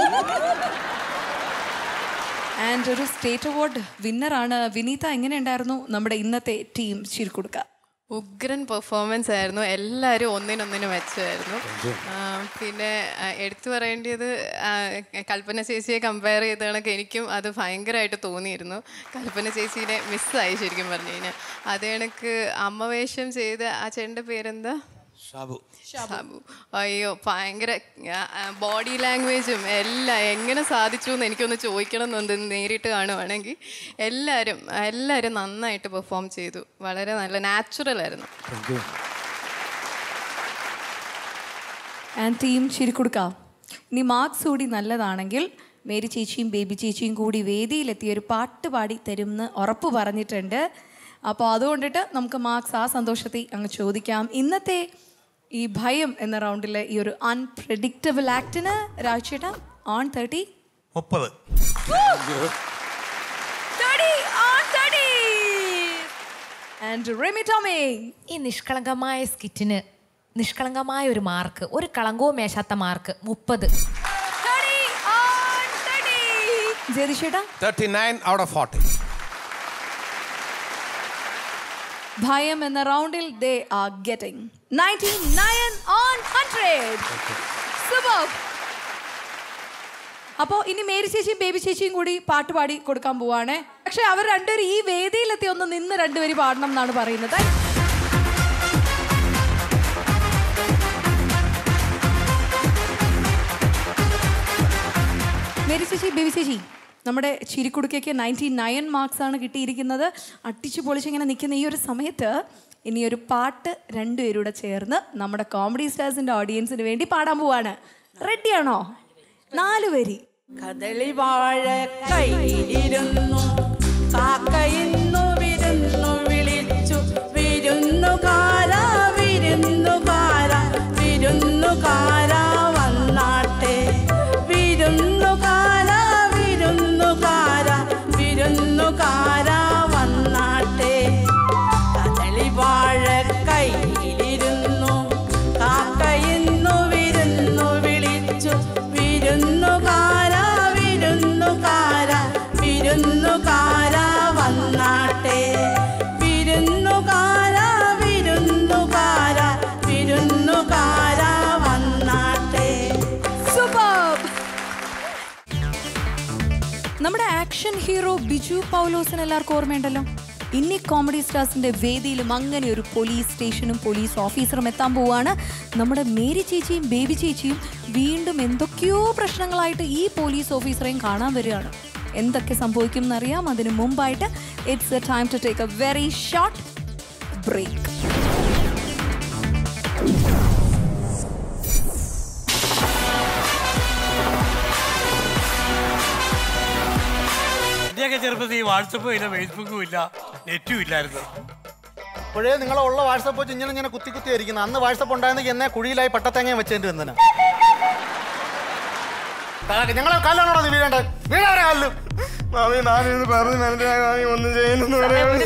ആൻഡ് ഒരു സ്റ്റേറ്റ് അവാർഡ് വിന്നറാണ് വിനീത എങ്ങനെയുണ്ടായിരുന്നു നമ്മുടെ ഇന്നത്തെ ടീം ചിരിക്കൊടുക്ക ഉഗ്രൻ പെർഫോമൻസ് ആയിരുന്നു എല്ലാവരും ഒന്നിനൊന്നിന് മെച്ചമായിരുന്നു ആ, പിന്നെ ആ, എടുത്തു പറയേണ്ടത് ആ, കൽപ്പന ചേച്ചിയെ കമ്പയർ ചെയ്ത കണക്ക് എനിക്കും അത് ഭയങ്കരമായിട്ട് തോന്നിയിരുന്നു കൽപ്പന ചേച്ചീനെ മിസ്സായി ശരിക്കും പറഞ്ഞു കഴിഞ്ഞാൽ അതേ കണക്ക് അമ്മ വേഷം ചെയ്ത ആ ചേട്ടൻ്റെ പേരെന്താ ഷാബു ഷാബു അയ്യോ ഭയങ്കര ബോഡി ലാംഗ്വേജും എല്ലാം എങ്ങനെ സാധിച്ചു എന്ന് എനിക്കൊന്ന് ചോദിക്കണം എന്നുണ്ട് നേരിട്ട് കാണുവാണെങ്കിൽ എല്ലാവരും എല്ലാവരും നന്നായിട്ട് പെർഫോം ചെയ്തു വളരെ നല്ല നാച്ചുറൽ ആയിരുന്നു ആൻഡ് ടീം ചിരിക്കൊടുക്ക ഇനി മാർക്സ് കൂടി നല്ലതാണെങ്കിൽ മേരി ചേച്ചിയും ബേബി ചേച്ചിയും കൂടി വേദിയിലെത്തി ഒരു പാട്ട് പാടി തരുമെന്ന് ഉറപ്പ് പറഞ്ഞിട്ടുണ്ട് അപ്പോൾ അതുകൊണ്ടിട്ട് നമുക്ക് മാർക്സ് ആ സന്തോഷത്തിൽ അങ്ങ് ചോദിക്കാം ഇന്നത്തെ ഈ ഭയം എന്ന റൗണ്ടിലെ ഈ ഒരു അൺപ്രഡിക്റ്റബിൾ ആക്ടിന് രാജേട്ട ഓൺ തേർട്ടി മുപ്പത് ആൻഡ് റിമി ടോമി ഈ നിഷ്കളങ്കമായ സ്കിറ്റിന് നിഷ്കളങ്കമായ ഒരു മാർക്ക് ഒരു കളങ്കവും മേശാത്ത മാർക്ക് മുപ്പത് ജയതിഷേട്ടാ thirty nine out of forty ഭയം എന്ന റൗണ്ടിൽ they are getting ninety nine on hundred super അപ്പോൾ ഇനി മേരി ചേച്ചിയും ബേബി ചേച്ചിയും കൂടി പാട്ട് പാടി കൊടുക്കാൻ പോവാണ് പക്ഷെ അവർ രണ്ടുപേരും ഈ വേദിയിലെത്തി ഒന്ന് നിന്ന് രണ്ടുപേരും പാടണം എന്നാണ് പറയുന്നത് മേരി ചേച്ചി ബേബി ചേച്ചി നമ്മുടെ ചിരിക്കുടുക്കയ്ക്ക് നയൻറ്റി നയൻ മാർക്സ് ആണ് കിട്ടിയിരിക്കുന്നത് അട്ടിച്ചു പൊളിച്ചിങ്ങനെ നിൽക്കുന്ന ഈ ഒരു സമയത്ത് ഇനി ഒരു പാട്ട് രണ്ടുപേരൂടെ ചേർന്ന് നമ്മുടെ കോമഡി സ്റ്റാർസിന്റെ ഓഡിയൻസിന് വേണ്ടി പാടാൻ പോവാണ് റെഡിയാണോ നാല് വരി കദളി വാഴ കയ്യിലിരുന്നു കാക്കയിന്നു വിരുന്നു വിളിച്ചു വിരുന്നുകാര വിരുന്നുകാര വിരുന്നുകാര വന്നാട്ടെ വിരുന്നുകാര വിരുന്നുകാര വിരുന്നുകാര വന്നാട്ടെ കദളി വാഴ കയ്യിലിരുന്നു കാക്കയിന്നു വിരുന്നു വിളിച്ചു വിരുന്നുകാര വിരുന്നുകാര വിരുന്നുകാര വന്നാട്ടെ വിരുന്നുകാര വിരുന്നുകാര വിരുന്നുകാര വന്നാട്ടെ സൂപ്പർ നമ്മുടെ ആക്ഷൻ ഹീറോ ബിജു പൗലോസിന് എല്ലാവർക്കും ഓർമ്മയുണ്ടല്ലോ ഇനി കോമഡി സ്റ്റാർസിന്റെ വേദിയിലും അങ്ങനെ ഒരു പോലീസ് സ്റ്റേഷനും പോലീസ് ഓഫീസറും എത്താൻ പോവാണ് നമ്മുടെ മേരി ചേച്ചിയും ബേബി ചേച്ചിയും വീണ്ടും എന്തൊക്കെയോ പ്രശ്നങ്ങളായിട്ട് ഈ പോലീസ് ഓഫീസറെയും കാണാൻ വരികയാണ് എന്തൊക്കെ സംഭവിക്കും എന്നറിയാം അതിനു മുമ്പായിട്ട് it's a time to take a very short break എന്റെയൊക്കെ ചെറുപ്പത്തിൽ വാട്സപ്പും ഇല്ല ഫേസ്ബുക്കും ഇല്ല നെറ്റും ഇല്ലായിരുന്നു ഇപ്പോഴേ നിങ്ങളെ ഉള്ള വാട്സപ്പ് വെച്ച് ഇങ്ങനെ ഇങ്ങനെ കുത്തി കുത്തി ആയിരിക്കുന്നത് അന്ന് വാട്സപ്പ് ഉണ്ടായിരുന്നെങ്കിൽ എന്നെ കുഴിയിലായി പട്ടത്തേങ്ങ വെച്ചതിന്റെ എന്തിനാ ഞങ്ങളെ കാലാണോ നീ വീഴേണ്ടത് വീഴാറെ കാലിലും മാമി നാനിന്ന് പറഞ്ഞ് മനസ്സിലാക്കി ഒന്നും ചെയ്യുന്നു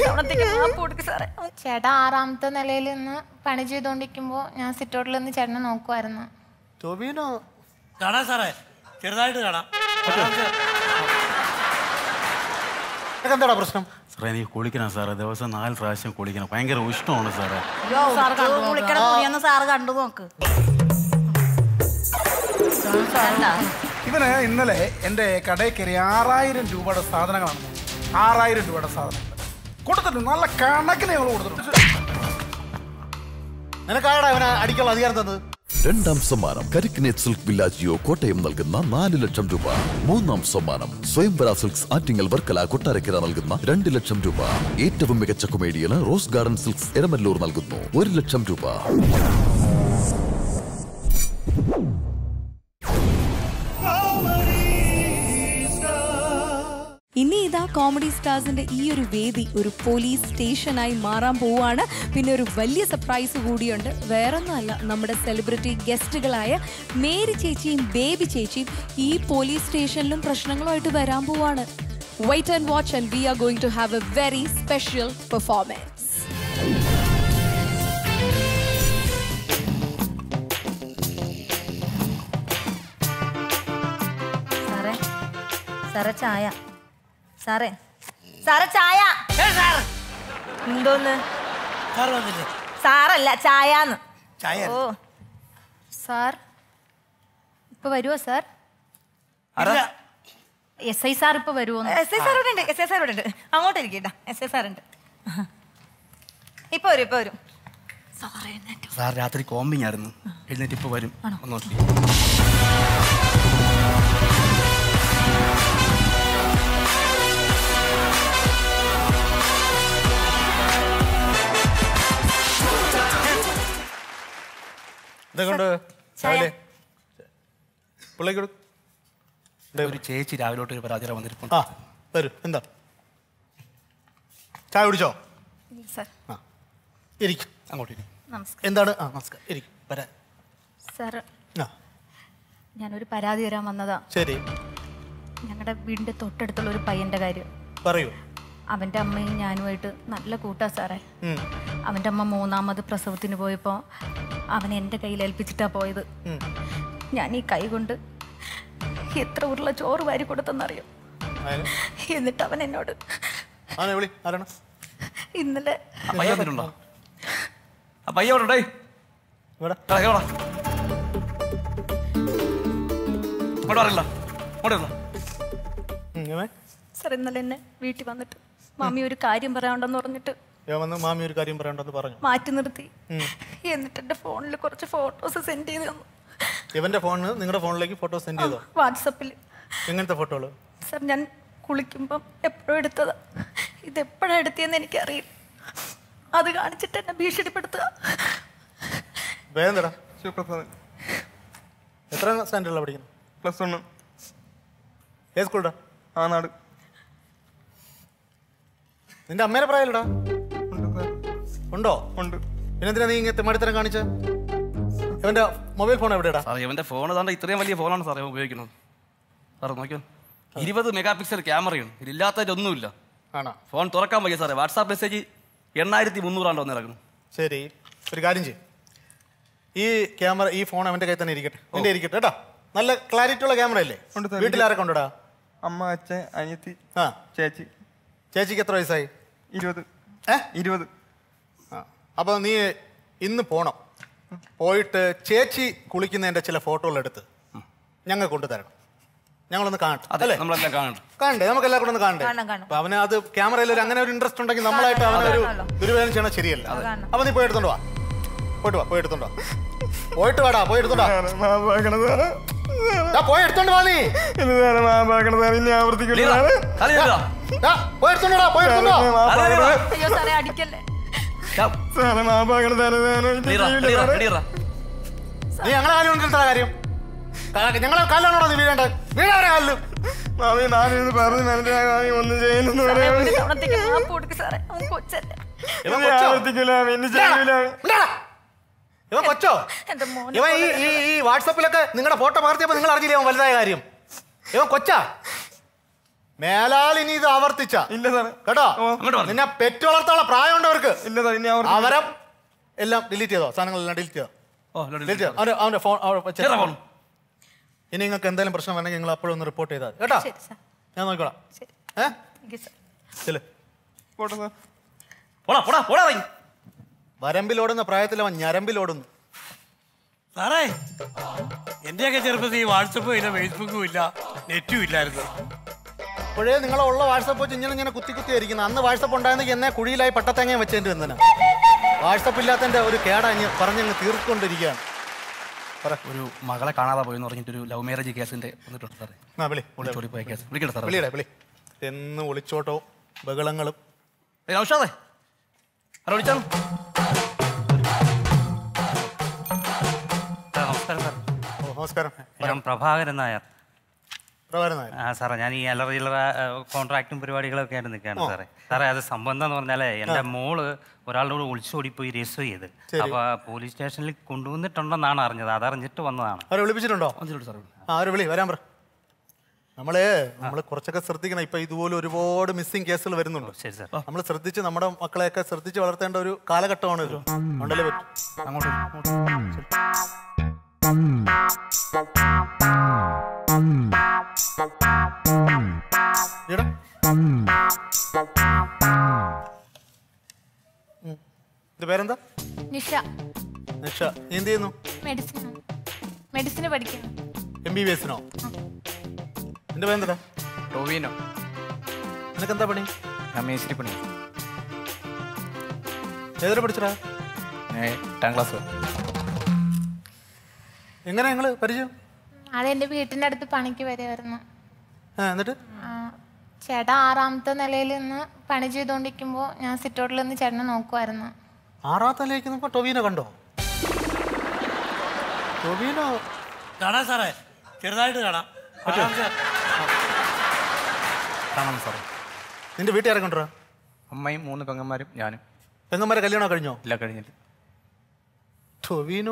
ചേട്ടാ ആറാമത്തെ നിലയിൽ നിന്ന് പണി ചെയ്തുകൊണ്ടിരിക്കുമ്പോൾ ഞാൻ സിറ്റൗട്ടിൽ നിന്ന് ചേട്ടനെ നോക്കുമായിരുന്നു ടൊബീനോ കാണാം സാറേ ചെറുതായിട്ട് കാണാം എന്താടാ പ്രശ്നം സാറേ എനിക്ക് കുളിക്കണം സാറേ ദിവസം നാല് പ്രാവശ്യം കുളിക്കണം ഭയങ്കര ഉഷ്ണമാണ് സാറേ അയ്യോ സാറ് കുളിക്കണ തുണിയൊന്ന് സാറ് കണ്ടു നോക്ക് ഇവന് ഇന്നലെ എൻ്റെ കടയിൽ കയറി ആറായിരം രൂപയുടെ സാധനങ്ങളാണ് ആറായിരം രൂപയുടെ സാധനങ്ങൾ കൊടുത്തിട്ടുണ്ട് നല്ല കണക്കിന് ഞങ്ങൾ കൊടുത്തിട്ടുണ്ട് നിനക്കാടാ ഇവനെ അടിക്കാനുള്ള അധികാരം തന്നത് രണ്ടാം സമ്മാനം കരിക്കിനേറ്റ് സിൽക്ക് വില്ലാജിയോ കോട്ടയം നൽകുന്ന നാല് ലക്ഷം രൂപ മൂന്നാം സമ്മാനം സ്വയംവര സിൽക്സ് ആറ്റിങ്ങൽ വർക്കല കൊട്ടാരക്കര നൽകുന്ന രണ്ട് ലക്ഷം രൂപ ഏറ്റവും മികച്ച കൊമേഡിയന് റോസ് ഗാർഡൻ സിൽക്സ് എരമല്ലൂർ നൽകുന്നു ഒരു ലക്ഷം രൂപ ഇനി ഇതാ കോമഡി സ്റ്റാർസിന്റെ ഈ ഒരു വേദി ഒരു പോലീസ് സ്റ്റേഷനായി മാറാൻ പോവാണ് പിന്നെ ഒരു വലിയ സർപ്രൈസ് കൂടിയുണ്ട് വേറൊന്നുമല്ല നമ്മുടെ സെലിബ്രിറ്റി ഗസ്റ്റുകളായ മേരി ചേച്ചിയും ബേബി ചേച്ചിയും ഈ പോലീസ് സ്റ്റേഷനിലും പ്രശ്നങ്ങളുമായിട്ട് വരാൻ പോവാണ് wait and watch and we are going to have a very special performance സാറേ സാറേ ചായ സാറേ സാറേ ചായ എന്തോന്ന് സാറല്ല ചായാന്ന് ചായ ഓ സാർ ഇപ്പൊ വരുമോ സാർ എസ് ഐ സാർ ഇപ്പൊ വരുമോ എസ് ഐ സാർ ഇവിടെ ഉണ്ട് എസ് ഐ സാർ ഇവിടെ ഉണ്ട് അങ്ങോട്ട് ഇരിക്കട്ടാ എസ് ഐ സാർ ഉണ്ട് ഇപ്പൊ വരും ഇപ്പൊ വരും സാർ രാത്രി കോമ്പിങ് ആയിരുന്നു എഴുന്നേറ്റ് ഇപ്പൊ വരും ഒന്ന് നോക്കി ഇതൊക്കെ രാവിലെ പിള്ളേക്ക് കൊടു ഒരു ചേച്ചി രാവിലെ തൊട്ട് ഒരു പരാതി വന്നിരിപ്പുണ്ട് ആ വരൂ എന്താ ചായ കുടിച്ചോ സാർ ഇരിക്കും അങ്ങോട്ട് ഇരിക്കും നമസ്കാരം എന്താണ് ആ നമസ്കാരം ഇരിക്കും വരാൻ സാർ ആ ഞാനൊരു പരാതി തരാൻ വന്നതാ ശരി ഞങ്ങളുടെ വീടിന്റെ തൊട്ടടുത്തുള്ള ഒരു പയ്യന്റെ കാര്യം പറയൂ അവന്റെ അമ്മയും ഞാനുമായിട്ട് നല്ല കൂട്ടാ സാറേ ഉം, അവന്റെ അമ്മ മൂന്നാമത് പ്രസവത്തിന് പോയപ്പോൾ അവൻ എൻ്റെ കയ്യിൽ ഏൽപ്പിച്ചിട്ടാ പോയത് ഉം. ഞാൻ ഈ കൈ കൊണ്ട് എത്ര ഉരുള ചോറ് വാരി കൊടുത്തെന്നറിയോ അതിന്? എന്നിട്ട് അവൻ എന്നോട് ആനെ വിളി ആരാണ് ഇന്നലെ പയ്യ വന്നിട്ടുണ്ടോ ആ പയ്യ അവിടെ ഉണ്ടേ ഇവിടെ ഇവിടെ അറിയില്ല ഇവിടെ ഇരുന്നോ. സാർ ഇന്നലെ എന്നെ വീട്ടിൽ വന്നിട്ട് മാമി ഒരു കാര്യം പറയാണ്ടെന്ന് പറഞ്ഞിട്ട് ഞാൻ വന്ന് മാമി ഒരു കാര്യം പറയണ്ടെന്ന് പറഞ്ഞു മാറ്റി നിർത്തി ഉം. എന്നിട്ട് എൻ്റെ ഫോണിൽ കുറച്ച് ഫോട്ടോസ് സെൻഡ് ചെയ്ത് തന്നു ഇവന്റെ ഫോണിന് നിങ്ങളുടെ ഫോണിലേക്ക് ഫോട്ടോ സെൻഡ് ചെയ്തോ വാട്സപ്പിൽ എങ്ങനത്തെ ഫോട്ടോകള് സാർ ഞാൻ കുളിക്കുമ്പം എപ്പോഴും എടുത്തതാ ഇത് എപ്പോഴാണ് എടുത്തതെന്ന് എനിക്കറിയില്ല അത് കാണിച്ചിട്ട് എന്നെ ഭീഷണിപ്പെടുത്തുക വേദനടാ എത്ര സ്റ്റാൻഡേർഡിലാണ് പഠിക്കുന്നത് പ്ലസ് വൺ ഏത് സ്കൂളിടാ ആ നാട് നിന്റെ അമ്മേനെ പ്രായമല്ലടാ ഉണ്ടോ ഉണ്ട് പിന്നെന്തിനാ നീ ഇങ്ങനത്തെ മടിത്തരം കാണിച്ച ഇവന്റെ മൊബൈൽ ഫോൺ എവിടെയാടാ സാറേ ഇവന്റെ ഫോൺ താണ്ട ഇത്രയും വലിയ ഫോണാണ് സാറേ ഇവൻ ഉപയോഗിക്കുന്നത് സാറേ നോക്കിയോ ഇരുപത് മെഗാ പിക്സൽ ക്യാമറയാണ് ഇതില്ലാത്തതൊന്നുമില്ല ആണോ ഫോൺ തുറക്കാൻ വയ്യ സാറേ വാട്സാപ്പ് മെസ്സേജ് എണ്ണായിരത്തി മുന്നൂറാണ്ട് വന്നിറങ്ങുന്നു ശരി ഒരു കാര്യം ചെയ്യും ഈ ക്യാമറ ഈ ഫോൺ അവന്റെ കയ്യിൽ തന്നെ ഇരിക്കട്ടെ നിന്റെ ഇരിക്കട്ടെ കേട്ടോ നല്ല ക്ലാരിറ്റി ഉള്ള ക്യാമറ അല്ലേ വീട്ടിൽ ആരൊക്കെ ഉണ്ടോടാ അമ്മ അച്ഛൻ അനിയത്തി ആ ചേച്ചി ചേച്ചിക്ക് എത്ര വയസ്സായി ഇരുപത് ഏ ഇരുപത് ആ അപ്പോൾ നീ ഇന്ന് പോണം പോയിട്ട് ചേച്ചി കുളിക്കുന്നതിന്റെ ചില ഫോട്ടോകൾ എടുത്ത് ഞങ്ങൾ കൊണ്ടുതരണം ഞങ്ങളൊന്ന് കാണട്ടെ അതെ അല്ലേ നമ്മളെല്ലാം കാണണം കാണണ്ടേ നമുക്ക് എല്ലാം കൂടെ ഒന്ന് കാണണ്ടേ കാണണം, കാണണം. അപ്പൊ അവന് അത് ക്യാമറയിൽ ഒരു അങ്ങനെ ഒരു ഇൻട്രസ്റ്റ് ഉണ്ടെങ്കിൽ നമ്മളായിട്ട് അവനൊരു ദുരുപയോഗം ചെയ്യണത് ശരിയല്ല അപ്പൊ നീ പോയി എടുത്തോണ്ട് വാ പോയിട്ട് വാ പോയി എടുത്തോണ്ട് വാ പോയിട്ട് വാടാ പോയി എടുത്തോണ്ട് വാ. ദാ, പോയി എടുത്തോണ്ട് വാ നീ ദാ, പോയി എടുത്തോണ്ട് വാ, പോയി എടുത്തോണ്ട് വാ. അയ്യോ സാറേ അടിക്കല്ലേ നീ ഞങ്ങളെ കാര്യം കൊണ്ടിരുന്ന കാര്യം കാ- ഞങ്ങളെ കാലിലാണോ നീ വീഴേണ്ടത് വീഴാരെ കാലില് ഒന്നും ചെയ്യുന്നു സാറേ, ഒരു തവണത്തേക്ക് മാപ്പ് കൊടുക്ക് സാറേ അവൻ കൊച്ചല്ലേ ഇവൻ കൊച്ചോ? ആവർത്തിക്കില്ല പിന്നെ ചെയ്യൂല ഉണ്ടാടാ. ഇവൻ കൊച്ചോ എന്റെ മോനെ ഇവൻ ഈ ഈ ഈ വാട്സപ്പിലൊക്കെ നിങ്ങളുടെ ഫോട്ടോ പകർത്തിയപ്പോ നിങ്ങൾ അറിഞ്ഞില്ലേ അവൻ വലുതായ കാര്യം ഇവൻ കൊച്ചാ മേലാൽ ഇനി ഇത് ആവർത്തിച്ച ഇല്ല സാറേ കേട്ടോ അങ്ങോട്ട് വാ. നിന്നെ പെറ്റു വളർത്താനുള്ള പ്രായമുണ്ട് അവർക്ക് ഇല്ല സാർ ഇനി ആവർത്തിക്കില്ല. അവരെ എല്ലാം ഡിലീറ്റ് ചെയ്തോ സാധനങ്ങളെല്ലാം ഡിലീറ്റ് ചെയ്തോ ഓ delete ഡിലീറ്റ് ചെയ്തോ അവന്റെ അവന്റെ ഫോൺ ചെയ്തോ phone. ഇനി നിങ്ങൾക്ക് എന്തെങ്കിലും പ്രശ്നം വേണമെങ്കിൽ നിങ്ങൾ അപ്പോഴൊന്ന് റിപ്പോർട്ട് ചെയ്താൽ മതി കേട്ടോ ശരി സാർ ഞാൻ നോക്കിക്കോളാം ശരി ഏ താങ്ക് യു സാർ ചെല്ല്. പോട്ടെ സാർ പോടാ പോടാ പോടാ ഇറങ്ങി. വരമ്പിലോടുന്ന പ്രായത്തിൽ അവൻ ഞരമ്പിലോടുന്നു സാറേ എന്റെയൊക്കെ ചെറുപ്പത്തിൽ ഈ വാട്സപ്പും ഇല്ല ഫേസ്ബുക്കും ഇല്ല നെറ്റും ഇല്ലായിരുന്നു ഇപ്പോഴേ നിങ്ങളെ ഉള്ള വാട്സപ്പ് വെച്ച് ഇങ്ങനെ ഇങ്ങനെ കുത്തി കുത്തി ആയിരിക്കുന്നു അന്ന് വാട്സപ്പ് ഉണ്ടായിരുന്നെങ്കിൽ എന്നെ കുഴിയിലായി പട്ടത്തേങ്ങ വെച്ചതിന്റെ എന്തിനാ വാട്സപ്പ് ഇല്ലാത്തതിന്റെ ഒരു കേടഞ്ഞ് പറഞ്ഞങ്ങ് തീർക്കൊണ്ടിരിക്കുകയാണ് ഒരു മകളെ കാണാതെ പോയി എന്ന് പറഞ്ഞിട്ട് ഒരു ലവ് മാരേജ് കേസിന്റെ വന്നിട്ടുണ്ട് സാറേ ആ, വിളി. ഒളിച്ചോടി പോയ കേസ് വിളിക്കട്ടെ സാറേ വിളിയുടെ വിളി എന്ന് ഒളിച്ചോട്ടവും ബഹളങ്ങളും ഏയ് നൗഷാദേ ഹലോ വിളിച്ചാണ് നമസ്കാരം സാർ ഓ നമസ്കാരം ഞാൻ പ്രഭാകരൻ നായർ പ്രഭാകരൻ നായർ ആ സാറേ ഞാൻ ഈ അലറ ചില്ലറ കോൺട്രാക്റ്റും പരിപാടികളൊക്കെ ആയിട്ട് നിൽക്കുകയാണ് ഓ. സാറേ സാറേ അത് സംഭവം എന്താന്ന് പറഞ്ഞാലേ എൻ്റെ മോള് ഒരാളുടെ കൂടെ ഒളിച്ചോടി പോയി രജിസ്റ്റർ ചെയ്ത് ശരി. അപ്പൊ പോലീസ് സ്റ്റേഷനിൽ കൊണ്ടുവന്നിട്ടുണ്ടെന്നാണ് അറിഞ്ഞത് അതറിഞ്ഞിട്ട് വന്നതാണ് അവരെ വിളിപ്പിച്ചിട്ടുണ്ടോ ആ അവരെ വിളി വരാൻ പറ നമ്മള് നമ്മൾ കുറച്ചൊക്കെ ശ്രദ്ധിക്കണം ഇപ്പൊ ഇതുപോലെ ഒരുപാട് മിസ്സിംഗ് കേസുകൾ വരുന്നുണ്ട് ശരി സാർ നമ്മൾ ശ്രദ്ധിച്ച് നമ്മുടെ മക്കളെയൊക്കെ ശ്രദ്ധിച്ച് വളർത്തേണ്ട ഒരു കാലഘട്ടമാണ് ഇത് ഉണ്ടല്ലേ പറ്റും അങ്ങോട്ട് ഇടാ. ഉം. ഇത് പേരെന്താ നിഷ നിഷ നീ എന്ത് ചെയ്യുന്നു മെഡിസിൻ മെഡിസിന് പഠിക്കുന്നു എം ബി ബി എസിനോ നിന്റെ പേരെന്താ ടോവിനോ നിനക്കെന്താ പണി ഞാൻ മേശിരി പണി ഏതൊരു പഠിച്ചടാ ഞാൻ എട്ടാം ക്ലാസ് എങ്ങനെ ഞങ്ങള് പരിചയം ആളെ എൻ്റെ വീട്ടിൻ്റെ അടുത്ത് പണിക്ക് വരുമായിരുന്നു ആ, എന്നിട്ട് ആ, ചേട്ടാ ആറാമത്തെ നിലയിൽ നിന്ന് പണി ചെയ്തുകൊണ്ടിരിക്കുമ്പോൾ ഞാൻ സിറ്റൗട്ടിൽ നിന്ന് ചേട്ടനെ നോക്കുമായിരുന്നു ആറാമത്തെ നിലയ്ക്ക് നോക്കുമ്പോ ടൊവീനോ കണ്ടോ ടൊവീനോ കാണാം സാറേ ചെറുതായിട്ട് കാണാം പറ്റുമോ? ആറാമത്തെ കാണാം സാറേ നിന്റെ വീട്ടുകാരെ കൊണ്ടുവരാ അമ്മയും മൂന്ന് പെങ്ങന്മാരും ഞാനും പെങ്ങന്മാരെ കല്യാണം കഴിഞ്ഞോ ഇല്ല കഴിഞ്ഞില്ല ടൊവീനോ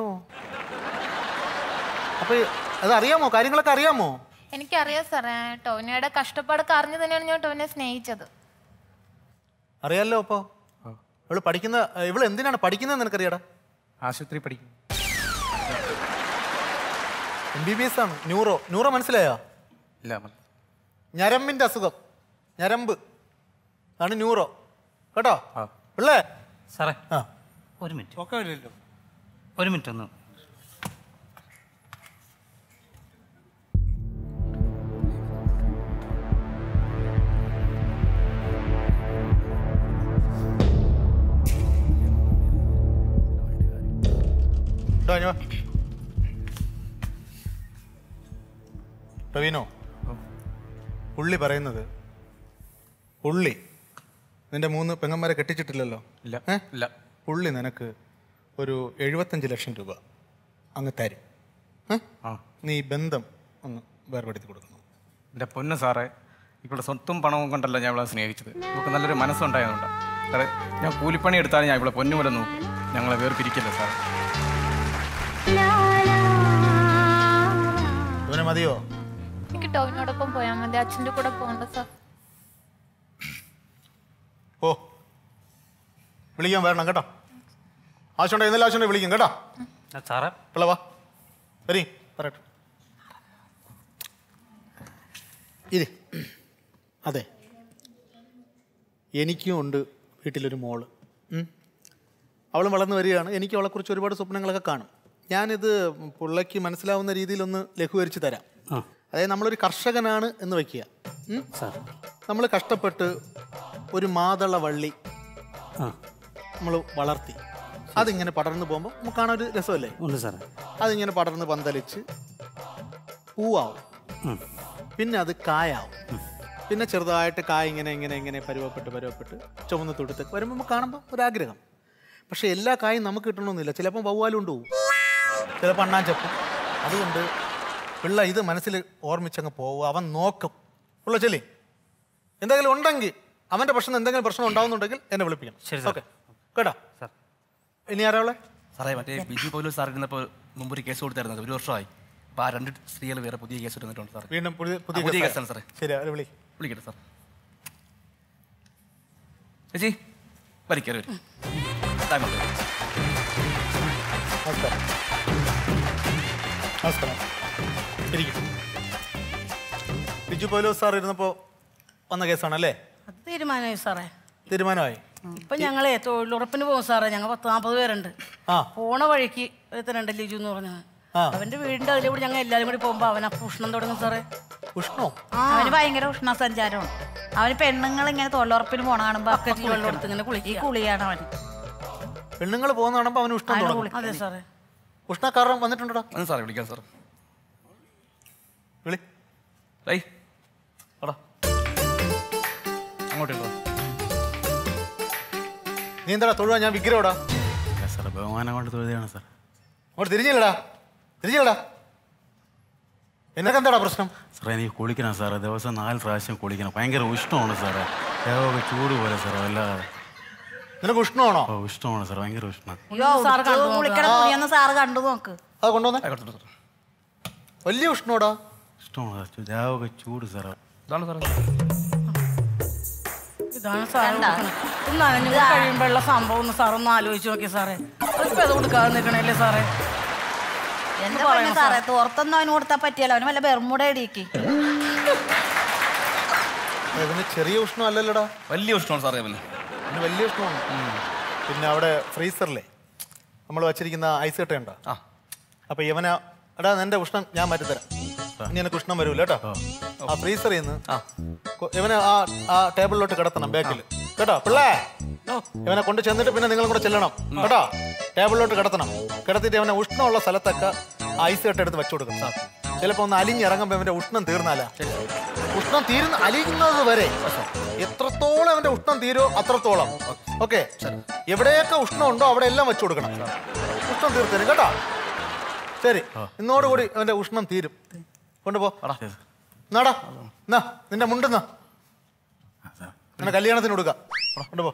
അപ്പൊ അത് അറിയാമോ കാര്യങ്ങളൊക്കെ അറിയാമോ എനിക്കറിയാം സാറേ ടോവിനയുടെ കഷ്ടപ്പാടൊക്കെ അറിഞ്ഞു തന്നെയാണ് ഞാൻ ടോവിനെ സ്നേഹിച്ചത് അറിയാലോ അപ്പോ ഇവള് പഠിക്കുന്ന ഇവള് എന്തിനാണ് പഠിക്കുന്നത് നിനക്കറിയാടാ ആശുപത്രി പഠിക്കും എം ബി ബി എസ് ആണ് ന്യൂറോ ന്യൂറോ മനസ്സിലായോ ഇല്ല ഞരമ്പിന്റെ അസുഖം ഞരമ്പ് ആണ് ന്യൂറോ കേട്ടോ പിള്ളേ സാറേ ആ ഒരു മിനിറ്റ് ഒക്കെ ഇല്ലല്ലോ ഒരു മിനിറ്റ് ഒന്ന് ടോനോ ടൊവിനോ പുള്ളി പറയുന്നത് പുള്ളി നിന്റെ മൂന്ന് പെങ്ങന്മാരെ കെട്ടിച്ചിട്ടില്ലല്ലോ ഇല്ല ഏ? ഇല്ല പുള്ളി നിനക്ക് ഒരു എഴുപത്തഞ്ച് ലക്ഷം രൂപ അങ്ങ് തരും ഏ? നീ ഈ ബന്ധം ഒന്ന് വേർപെടുത്തി കൊടുക്കണം എൻ്റെ പൊന്ന് സാറേ ഇവിടെ സ്വത്തും പണവും കൊണ്ടല്ല ഞാൻ ഇവിടെ സ്നേഹിച്ചത് നമുക്ക് നല്ലൊരു മനസ്സുണ്ടായതുകൊണ്ട് സാറേ ഞാൻ കൂലിപ്പണി എടുത്താലും ഞാൻ ഇവിടെ പൊന്നുപോലെ നോക്കും ഞങ്ങളെ വേർപിരിക്കില്ല സാറേ ഇവനെ മതിയോ എനിക്ക് ടോവിനോടൊപ്പം പോയാൽ മതി അച്ഛൻ്റെ കൂടെ പോകണ്ട സാർ ഓ വിളിക്കാൻ വരണം കേട്ടോ ആവശ്യമുണ്ടോ എന്തെങ്കിലും ആവശ്യമുണ്ടോ വിളിക്കും കേട്ടോ സാറേ പിള്ള വാ വരി പറയട്ടെ ഇരി അതെ എനിക്കും ഉണ്ട് വീട്ടിലൊരു മോള് ഉം. അവളും വളർന്നു വരികയാണ് എനിക്ക് അവളെക്കുറിച്ച് ഒരുപാട് സ്വപ്നങ്ങളൊക്കെ കാണും ഞാനിത് പിള്ളയ്ക്ക് മനസ്സിലാവുന്ന രീതിയിലൊന്ന് ലഘൂകരിച്ച് തരാം അതായത് നമ്മളൊരു കർഷകനാണ് എന്ന് വയ്ക്കുക നമ്മൾ കഷ്ടപ്പെട്ട് ഒരു മാതള വള്ളി നമ്മൾ വളർത്തി അതിങ്ങനെ പടർന്നു പോകുമ്പോൾ നമുക്ക് കാണാൻ ഒരു രസമല്ലേ ഉണ്ട് സാറേ അതിങ്ങനെ പടർന്ന് പന്തലിച്ച് പൂവാവും പിന്നെ അത് കായാവും പിന്നെ ചെറുതായിട്ട് കായ ഇങ്ങനെ ഇങ്ങനെ ഇങ്ങനെ പരുവപ്പെട്ട് പരുവപ്പെട്ട് ചുവന്ന് തൊടുത്ത് വരുമ്പോൾ നമുക്ക് കാണുമ്പോൾ ഒരാഗ്രഹം പക്ഷേ എല്ലാ കായും നമുക്ക് കിട്ടണമെന്നില്ല ചിലപ്പോൾ വവ്വാലും ഉണ്ട് പോവും ചിലപ്പോൾ അണ്ണാൻ ചപ്പും അതുകൊണ്ട് പിള്ള ഇത് മനസ്സിൽ ഓർമ്മിച്ചങ്ങ് പോവും അവൻ നോക്കും ഉള്ള ചെല്ലി എന്തെങ്കിലും ഉണ്ടെങ്കിൽ അവൻ്റെ പ്രശ്നം എന്തെങ്കിലും പ്രശ്നം ഉണ്ടാവുന്നുണ്ടെങ്കിൽ എന്നെ വിളിപ്പിക്കണം ശരി സാർ. ഓക്കെ കേട്ടോ ഇനി ആരാളെ സാറേ മറ്റേ ബിജു പോലീസ് സാർ ഇരുന്നപ്പോൾ മുമ്പ് ഒരു കേസ് കൊടുത്തായിരുന്നത് ഒരു വർഷമായി അപ്പോൾ ആ രണ്ട് സ്ത്രീകൾ വേറെ പുതിയ കേസ് എടുത്തിട്ടുണ്ട് സാർ വീണ്ടും പുതിയ പുതിയ പുതിയ കേസാ? കേസാണ് സാറേ ശരി അവരെ വിളി വിളിക്കട്ടെ സാർ ചേച്ചി വരിക്കറി വരും താങ്കളുടെ നമസ്കാരം നമസ്കാരം ഇരിക്കും ബിജു പൗലോസ് സാർ ഇരുന്നപ്പോൾ വന്ന കേസാണല്ലേ അത് തീരുമാനമായി സാറേ തീരുമാനമായി ഇപ്പൊ ഞങ്ങളെ തൊഴിലുറപ്പിന് പോകും സാറേ ഞങ്ങൾ പത്ത് നാൽപ്പത് പേരുണ്ട് ആ പോണ വഴിക്ക് ഒരുത്തനുണ്ട് ലിജു എന്ന് പറഞ്ഞത് ആ. അവന്റെ വീടിന്റെ അതിലെ കൂടി ഞങ്ങൾ എല്ലാരും കൂടി പോകുമ്പോ അവൻ അപ്പൊ ഉഷ്ണം തുടങ്ങും സാറേ ഉഷ്ണോ അവന് ഭയങ്കര ഉഷ്ണ സഞ്ചാരമാണ് അവന് പെണ്ണുങ്ങൾ ഇങ്ങനെ തൊഴിലുറപ്പിന് പോണ കാണുമ്പോ അപ്പൊ ബക്കറ്റിൽ വെള്ളം എടുത്ത് ഇങ്ങനെ ഈ കുളിയാണ് അവന് പെണ്ണുങ്ങൾ പോകുന്ന കാണുമ്പോൾ അവന് ഉഷ്ണം അവന് തുടങ്ങും കുളിക്കാൻ. അതെ സാറേ ഉഷ്ണക്കാരൻ വന്നിട്ടുണ്ടോ ഒന്ന് സാറേ വിളിക്കാം സാർ വിളി റൈ എടാ അങ്ങോട്ടുണ്ടോ നീ എന്താടാ തൊഴുവാ ഞാൻ വിഗ്രഹോടാ സാർ ബഹുമാനം കൊണ്ട് തൊഴുതാണ് സാർ അങ്ങോട്ട് തിരിഞ്ഞില്ലടാ തിരിഞ്ഞില്ലടാ എന്നൊക്കെ എന്താടാ പ്രശ്നം സാറേ എനിക്ക് കുളിക്കണം സാറേ ദിവസം നാല് പ്രാവശ്യം കുളിക്കണം ഭയങ്കര ഉഷ്ണമാണ് സാറേ ദേഹമൊക്കെ ചൂട് പോലെ സാറേ വല്ലാതെ നിനക്ക് ഉഷ്ണമാണോ ഓ ഇഷ്ടമാണ് സാർ ഭയങ്കര ഉഷ്ണം അയ്യോ സാറ് ഉടുത്ത് കണ്ടു നോക്ക്. കുളിക്കണ തുണിയൊന്ന് സാറ് കണ്ടു നോക്ക് അത് കൊണ്ടുവന്നേ വലിയ ഉഷ്ണോടാ ഇഷ്ടമാണ് സാർ ദേഹമൊക്കെ ചൂട് സാറേ ഇതാണ് സാറേ ഇതാണ് സാറ് കൊടുക്കണത്. ഇത് നനഞ്ഞു കഴിയുമ്പോഴുള്ള സംഭവം ഒന്ന് സാർ ഒന്ന് ആലോചിച്ച് നോക്കി സാറേ അതിപ്പോ അത് കൊടുക്കാതെ നിൽക്കണല്ലേ സാറേ എന്റെ പറയണം പൊന്നു സാറേ തോർത്തൊന്നും അവന് കൊടുത്താൽ പറ്റിയല്ലോ അവന് വല്ല ബെർമുട ഇടിക്ക് ഇതിന് ചെറിയ ഉഷ്ണം അല്ലല്ലോടാ വലിയ ഉഷ്ണമാണ് സാറേ അവന് ഇതിന് വലിയ ഉഷ്ണമാണ് പിന്നെ അവിടെ ഫ്രീസറിലെ നമ്മൾ വച്ചിരിക്കുന്ന ഐസ് കട്ടയുണ്ടോ അപ്പൊ ഇവന എടാ നിന്റെ ഉഷ്ണം ഞാൻ മാറ്റിത്തരാം ഇനി എനിക്ക് ഉഷ്ണം വരൂല കേട്ടോ ആ ഫ്രീസറിൽ നിന്ന് കൊ- ഇവനെ ആ ആ ടേബിളിലോട്ട് കിടത്തണം ബാക്കിൽ കേട്ടോ പിള്ളേ ഇവനെ കൊണ്ട് ചെന്നിട്ട് പിന്നെ നിങ്ങളും കൂടെ ചെല്ലണം കേട്ടോ ടേബിളിലോട്ട് കിടത്തണം കിടത്തിയിട്ട് ഇവനെ ഉഷ്ണമുള്ള സ്ഥലത്തൊക്കെ ഐസ് കട്ട എടുത്ത് വെച്ചു കൊടുക്കണം ചിലപ്പോ ഒന്ന് അലിഞ്ഞിറങ്ങുമ്പോ ഇവന്റെ ഉഷ്ണം തീർന്നാല ഉഷ്ണം തീരുന്ന അലിയുന്നത് വരെ എത്രത്തോളം അവന്റെ ഉഷ്ണം തീരോ അത്രത്തോളം ഓക്കെ എവിടെയൊക്കെ ഉഷ്ണം ഉണ്ടോ അവിടെ എല്ലാം വെച്ചു കൊടുക്കണം ഉഷ്ണം തീർത്തരും കേട്ടോ ശരി ഇന്നോടുകൂടി അവന്റെ ഉഷ്ണം തീരും കൊണ്ടുപോ നാടാ എന്നാ നിന്റെ മുണ്ടെന്നാ നിന്നെ കല്യാണത്തിന് കൊടുക്കാം കൊണ്ടുപോ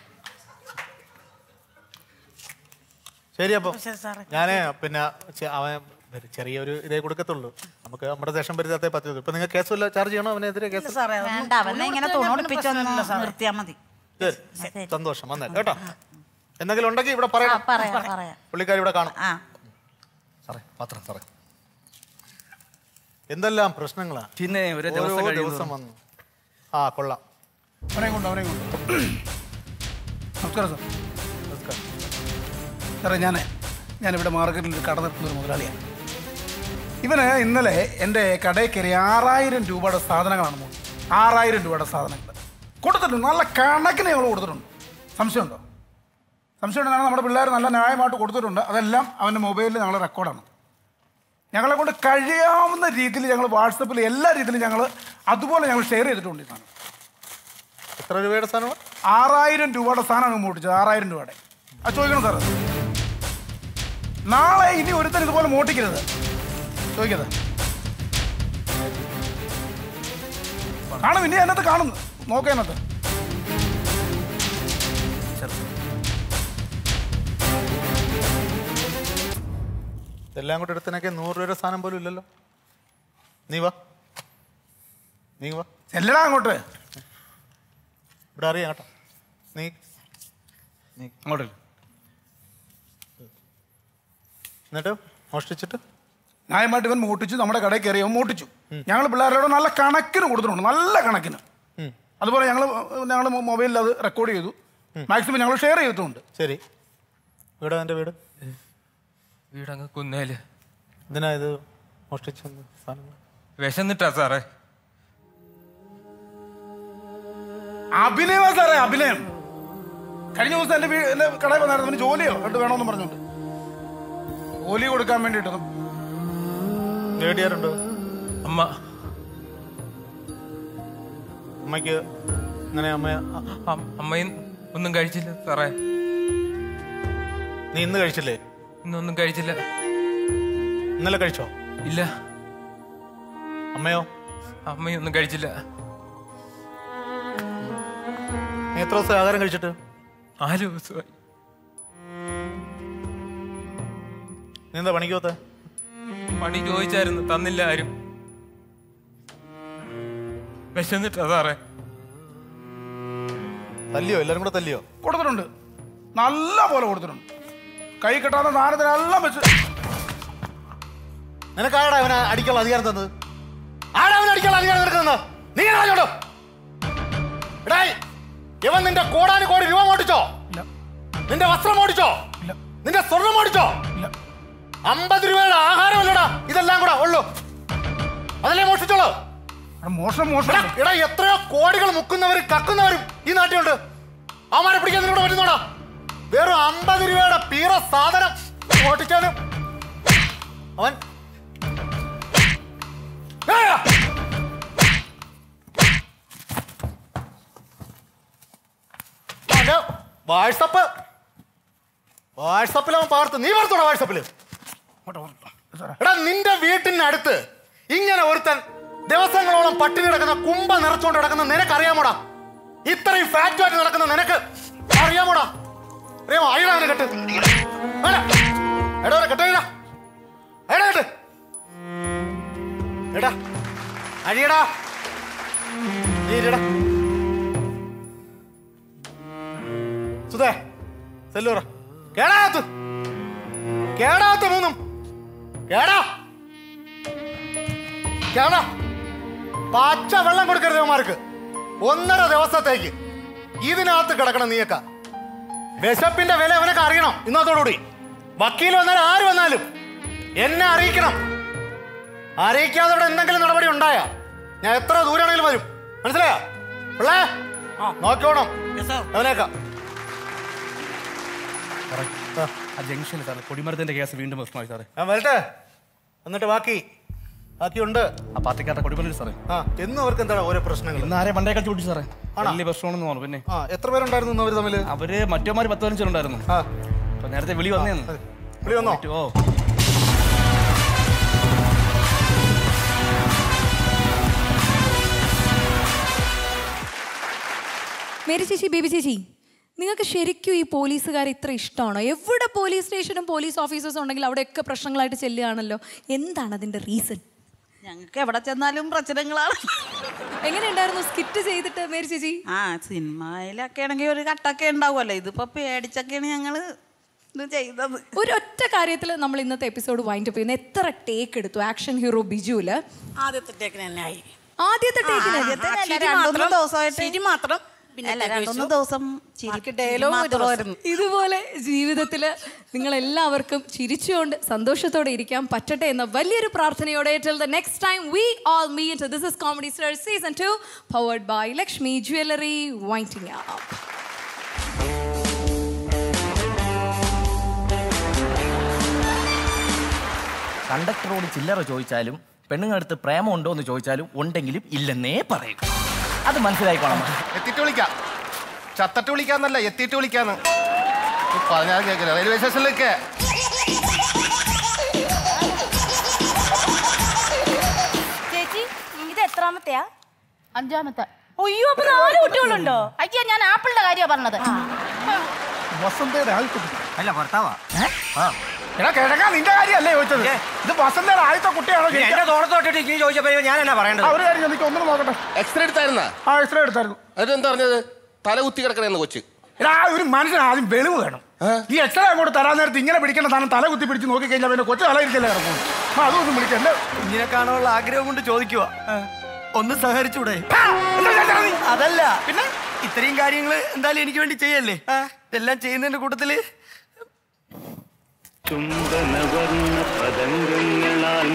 ശരി അപ്പൊ ശരി സാറേ. ഞാനേ പിന്നെ ചെ- അവൻ ഒരു ചെറിയൊരു ഇതേ കൊടുക്കത്തുള്ളൂ നമുക്ക് നമ്മുടെ ദേശം പരിതാത്തേ പറ്റുള്ളൂ ഇപ്പൊ നിങ്ങൾ കേസ് വല്ല ചാർജ് ചെയ്യണോ അവനെതിരെ കേസ് സാറേ വേണ്ട അവനെ ഇങ്ങനെ തുണുടിപ്പിച്ചൊന്നും നിർത്തിയാ മതി ശരി സന്തോഷം വന്നേ കേട്ടോ എന്തെങ്കിലും ഉണ്ടെങ്കിൽ ഇവിടെ പറയണം പറയാം പറയാം പുള്ളിക്കാരി ഇവിടെ കാണും ആ സാറേ പത്രം സാറേ എന്തെല്ലാം പ്രശ്നങ്ങളാ പിന്നെ ഒരു ഓരോ ദിവസം കഴിയുന്നു. ദിവസം വന്നു ആ കൊള്ളാം അവനെ കൊണ്ട് അവനെ കൊണ്ട് നമസ്കാരം സാർ സാറേ ഞാൻ ഞാനിവിടെ മാർക്കറ്റിൽ ഒരു കട നിർത്തുന്ന ഒരു മുതലാളിയാണ് ഇവന് ഇന്നലെ എൻ്റെ കടയിൽ കയറി ആറായിരം രൂപയുടെ സാധനങ്ങളാണ് മോൾ ആറായിരം രൂപയുടെ സാധനങ്ങൾ കൊടുത്തിട്ടുണ്ട് നല്ല കണക്കിന് ഞങ്ങൾ കൊടുത്തിട്ടുണ്ട് സംശയമുണ്ടോ സംശയമുണ്ടെന്നാണ് നമ്മുടെ പിള്ളേർ നല്ല ന്യായമായിട്ട് കൊടുത്തിട്ടുണ്ട് അതെല്ലാം അവൻ്റെ മൊബൈലിൽ ഞങ്ങൾ റെക്കോർഡാണ് ഞങ്ങളെ കൊണ്ട് കഴിയാവുന്ന രീതിയിൽ ഞങ്ങൾ വാട്സപ്പിൽ എല്ലാ രീതിയിലും ഞങ്ങൾ അതുപോലെ ഞങ്ങൾ ഷെയർ ചെയ്തിട്ടുണ്ട് ഈ സാധനം എത്ര രൂപയുടെ സാധനമാണ് ആറായിരം രൂപയുടെ സാധനമാണ് മോട്ടിച്ചത് ആറായിരം രൂപയുടെ അത് ചോദിക്കണം സാറ് നാളെ ഇനി ഒരുത്തൻ ഇതുപോലെ മോട്ടിക്കരുത് ചോദിക്കരുത് കാണും ഇനി അതിനകത്ത് കാണുന്നു നോക്കാം അതിനകത്ത് ഇതെല്ലാം കൂടെ എടുത്തനൊക്കെ നൂറ് രൂപയുടെ സാധനം പോലും ഇല്ലല്ലോ നീ വാ നീ വാ ചെല്ലടാ അങ്ങോട്ട് ഇവിടെ അറിയാം കേട്ടോ നീ നീ അങ്ങോട്ട് എന്നിട്ട് മോഷ്ടിച്ചിട്ട് ന്യായമായിട്ട് ഇവൻ മോട്ടിച്ചു നമ്മുടെ കടയിൽ കയറി അവൻ മോട്ടിച്ചു ഞങ്ങൾ പിള്ളേരോട് നല്ല കണക്കിന് കൊടുത്തിട്ടുണ്ട് നല്ല കണക്കിന് അതുപോലെ ഞങ്ങൾ ഞങ്ങൾ മൊബൈലിൽ അത് റെക്കോർഡ് ചെയ്തു മാക്സിമം ഞങ്ങൾ ഷെയർ ചെയ്തിട്ടുണ്ട് ശരി വീടാ എൻ്റെ വീട് വീടങ്ങ് കുന്നേല് എന്തിനാ ഇത് മോഷ്ടിച്ചത് സാധനങ്ങൾ വിശന്നിട്ടാ സാറേ അഭിനയമാ സാറേ അഭിനയം കഴിഞ്ഞ ദിവസം എന്റെ വീ- എന്റെ കടയിൽ വന്നായിരുന്നു അവന് ജോലിയോ കണ്ട് വേണമെന്ന് പറഞ്ഞോണ്ട് ജോലി കൊടുക്കാൻ വേണ്ടിയിട്ട് നേടിയാറുണ്ടോ അമ്മ അമ്മയ്ക്ക് ഇങ്ങനെ അമ്മ അമ്മയും ഒന്നും കഴിച്ചില്ല സാറേ നീ ഇന്ന് കഴിച്ചില്ലേ ഇന്നൊന്നും കഴിച്ചില്ല ഇന്നലെ കഴിച്ചോ ഇല്ല അമ്മയോ അമ്മയും ഒന്നും കഴിച്ചില്ല നീ എത്ര ദിവസം ആഹാരം കഴിച്ചിട്ട് നാല് ദിവസമായി നീ എന്താ പണിക്ക് പോത്തെ പണി ചോദിച്ചായിരുന്നു തന്നില്ല ആരും വിശന്നിട്ടാ സാറേ തല്ലിയോ എല്ലാരും കൂടെ തല്ലിയോ കൊടുത്തിട്ടുണ്ട് നല്ല പോലെ കൊടുത്തിട്ടുണ്ട് കൈ കെട്ടാത്ത സാധനത്തിനെല്ലാം വെച്ച് നിനക്കാടാ അവനെ അടിക്കാനുള്ള അധികാരം തന്നത് ആടാ അവനെ അടിക്കാനുള്ള അധികാരം നിനക്ക് തന്നത് നീ ആണോ എടായ് ഇവൻ നിന്റെ കോടാന് കോടി രൂപ മോടിച്ചോ നിന്റെ വസ്ത്രം മോടിച്ചോ നിന്റെ സ്വർണം മോടിച്ചോ അമ്പത് രൂപയുടെ ആഹാരമല്ലടാ ഇതെല്ലാം കൂടെ ഉള്ളൂ അതല്ലേ മോഷിച്ചോളൂ മോഷണം മോഷണം എടാ, എടാ എത്രയോ കോടികൾ മുക്കുന്നവരും കക്കുന്നവരും ഈ നാട്ടിലുണ്ട് അവന്മാരെ പിടിക്കാൻ നിന്നോട് പറ്റുന്നോടാ വെറും അമ്പത് രൂപയുടെ പീറ സാധനം ഓട്ടിച്ചാലും അവൻ ഏയ്! അവന്റെ വാട്സപ്പ് വാട്സപ്പിൽ അവൻ പാർത്ത് നീ പാർത്തോടാ വാട്സപ്പില് എടാ നിന്റെ വീട്ടിനടുത്ത് ഇങ്ങനെ ഒരുത്തൻ ദിവസങ്ങളോളം പട്ടിണി കിടക്കുന്ന കുമ്പ നിറച്ചുകൊണ്ട് കിടക്കുന്ന നിനക്കറിയാമോടാ ഇത്രയും ഫാറ്റുമായിട്ട് നടക്കുന്ന നിനക്ക് അറിയാമോടാ അറിയാമോ അയ്യടാ അവനെ കെട്ട് വേണ്ട. എടാ അവനെ കെട്ട് അയ്യടാ. അയ്യടാ കെട്ട് എടാ അഴിയടാ നീ ഇരിടാ സുധേ സെല്ലൂറ കേടാകത്ത് കേടാകത്ത് മൂന്നും കേടാ കേടാ പച്ച വെള്ളം കൊടുക്കരുത് ഇവന്മാർക്ക് ഒന്നര ദിവസത്തേക്ക് ഇതിനകത്ത് കിടക്കണം നീയൊക്കെ വിശപ്പിന്റെ വില അവനൊക്കെ അറിയണം ഇന്നത്തോടുകൂടി വക്കീൽ വന്നാലും ആര് വന്നാലും എന്നെ അറിയിക്കണം അറിയിക്കാതെ ഇവിടെ എന്തെങ്കിലും നടപടി ഉണ്ടായ ഞാൻ എത്ര ദൂരാണെങ്കിലും വരും മനസ്സിലായോ പിള്ളേ നോക്കിയോണം അവനേക്കാം ആ ജംഗ്ഷനിൽ സാറേ കൊടിമരത്തിന്റെ കേസ് വീണ്ടും പ്രശ്നമായി സാറേ ഞാൻ വരട്ടെ എന്നിട്ട് ബാക്കി ബാക്കിയുണ്ട് ആ പാർട്ടിക്കാരുടെ കൊടിമരം സാറേ ആ എന്നും അവർക്ക് എന്താണ് ഓരോ പ്രശ്നങ്ങൾ ഇന്ന് ആരെ വണ്ടേ കളിച്ച് പിടിച്ചു സാറേ ആണോ? വലിയ പ്രശ്നമാണെന്ന് പറഞ്ഞു പിന്നെ ആ എത്ര പേരുണ്ടായിരുന്നു ഇന്ന് അവർ തമ്മിൽ അവര് മറ്റോമാര് പത്ത് പതിനഞ്ചുണ്ടായിരുന്നു അപ്പൊ നേരത്തെ വിളി വന്നേന്ന് വിളി വന്നോ ഓ മേരി ചേച്ചി ബേബി ചേച്ചി നിങ്ങൾക്ക് ശരിക്കും ഈ പോലീസുകാരെ ഇത്ര ഇഷ്ടമാണോ എവിടെ പോലീസ് സ്റ്റേഷനും പോലീസ് ഓഫീസേഴ്സും ഉണ്ടെങ്കിൽ അവിടെയൊക്കെ പ്രശ്നങ്ങളായിട്ട് ചെല്ലുകയാണല്ലോ എന്താണ് അതിന്റെ റീസൺ ഞങ്ങൾക്ക് എവിടെ ചെന്നാലും പ്രശ്നങ്ങളാണ് എങ്ങനെയുണ്ടായിരുന്നു സ്കിറ്റ് ചെയ്തിട്ട് മേരി ചേച്ചി ആ സിനിമയിലൊക്കെ ആണെങ്കിൽ ഒരു കട്ടൊക്കെ ഉണ്ടാവുമല്ലോ ഇതിപ്പോ പേടിച്ചൊക്കെയാണ് ഞങ്ങള് ഇത് ചെയ്തത് ഒരൊറ്റ കാര്യത്തിൽ നമ്മൾ ഇന്നത്തെ എപ്പിസോഡ് വൈൻഡ് അപ്പ് ചെയ്യുന്നത് എത്ര ടേക്ക് എടുത്തു ആക്ഷൻ ഹീറോ ബിജുവില് ആദ്യത്തെ ടേക്കിന് തന്നെ ആയി ആദ്യത്തെ ടേക്കിന് ആദ്യത്തെ ആ, അല്ല, ചിരി രണ്ടൂന്ന് മാത്രം, ദിവസമായിട്ട് ചിരി മാത്രം പിന്നെ അല്ല, take രണ്ടൂന്ന് വെച്ചു. ദിവസം ചിരി ബാക്കി dialogue ഒരു മാത്രമായിരുന്നു. ഇതുപോലെ ജീവിതത്തിൽ നിങ്ങൾ എല്ലാവർക്കും ചിരിച്ചുകൊണ്ട് സന്തോഷത്തോടെ ഇരിക്കാൻ പറ്റട്ടെ എന്ന വലിയൊരു പ്രാർത്ഥനയോടെ till the next time we all meet this is comedy star season two powered by Lakshmi jewellery waiting up കണ്ടക്ടറോട് ചില്ലറ ചോദിച്ചാലും പെണ്ണുങ്ങളടുത്ത് പ്രേമമുണ്ടോ എന്ന് ചോദിച്ചാലും ഉണ്ടെങ്കിലും ഇല്ലെന്നേ പറയും അത് മനസ്സിലായിക്കോണം എത്തിയിട്ട് വിളിക്കാം ചത്തട്ട് വിളിക്കാന്നല്ല എത്തിയിട്ട് വിളിക്കാന്ന് ഈ പറഞ്ഞാൽ കേൾക്കില്ല റെയിൽവേ സ്റ്റേഷനിലേക്ക് ചേച്ചി ഇത് എത്രാമത്തെയാ അഞ്ചാമത്തെ അയ്യോ അപ്പൊ നാല് കുട്ടികളുണ്ടോ അയ്യോ ഞാൻ ആപ്പിളിന്റെ കാര്യമാണ് പറഞ്ഞത് വസന്തയുടെ ആദ്യത്തെ കുട്ടി. അല്ല ഭർത്താവാ എടാ കിഴങ്ങാ നിന്റെ കാര്യമല്ലേ ചോദിച്ചത് ഇത് വസന്തയുടെ ആദ്യത്തെ കുട്ടിയാണോ പിന്നെ എന്റെ തോളത്തോട്ടിട്ട് നീ ചോദിച്ചപ്പോ ഞാൻ എന്നാ പറയേണ്ടത് ആ, ഒരു കാര്യം എനിക്ക് ഒന്നും നോക്കട്ടെ എക്സ്റേ എടുത്തായിരുന്നാ ആ എക്സ്റേ എടുത്തായിരുന്നു എന്നിട്ട് പറഞ്ഞത് തല കുത്തി കിടക്കണെന്ന് കൊച്ച് എടാ ആ ഒരു മനുഷ്യന് ആദ്യം വെളിവ് വേണം ഈ എക്സ്റേ അങ്ങോട്ട് തരാൻ നേരത്ത് ഇങ്ങനെ പിടിക്കേണ്ട താനും തല കുത്തി പിടിച്ച് നോക്കി കഴിഞ്ഞാൽ പിന്നെ കൊച്ചു തല ഇരിക്കല്ലേ കിടക്കും ആ അതൊന്നും പിടിക്കല്ലേ ഇങ്ങനെ കാണാനുള്ള ആഗ്രഹം കൊണ്ട് ചോദിക്കുക ഒന്ന് സഹകരിച്ചൂടെ അതല്ല പിന്നെ ഇത്രയും കാര്യങ്ങൾ എന്തായാലും എനിക്ക് വേണ്ടി ചെയ്യല്ലേ ഇതെല്ലാം ചെയ്യുന്നതിന്റെ കൂട്ടത്തില് ചുംബനവർണ്ണ പതംഗങ്ങളാൽ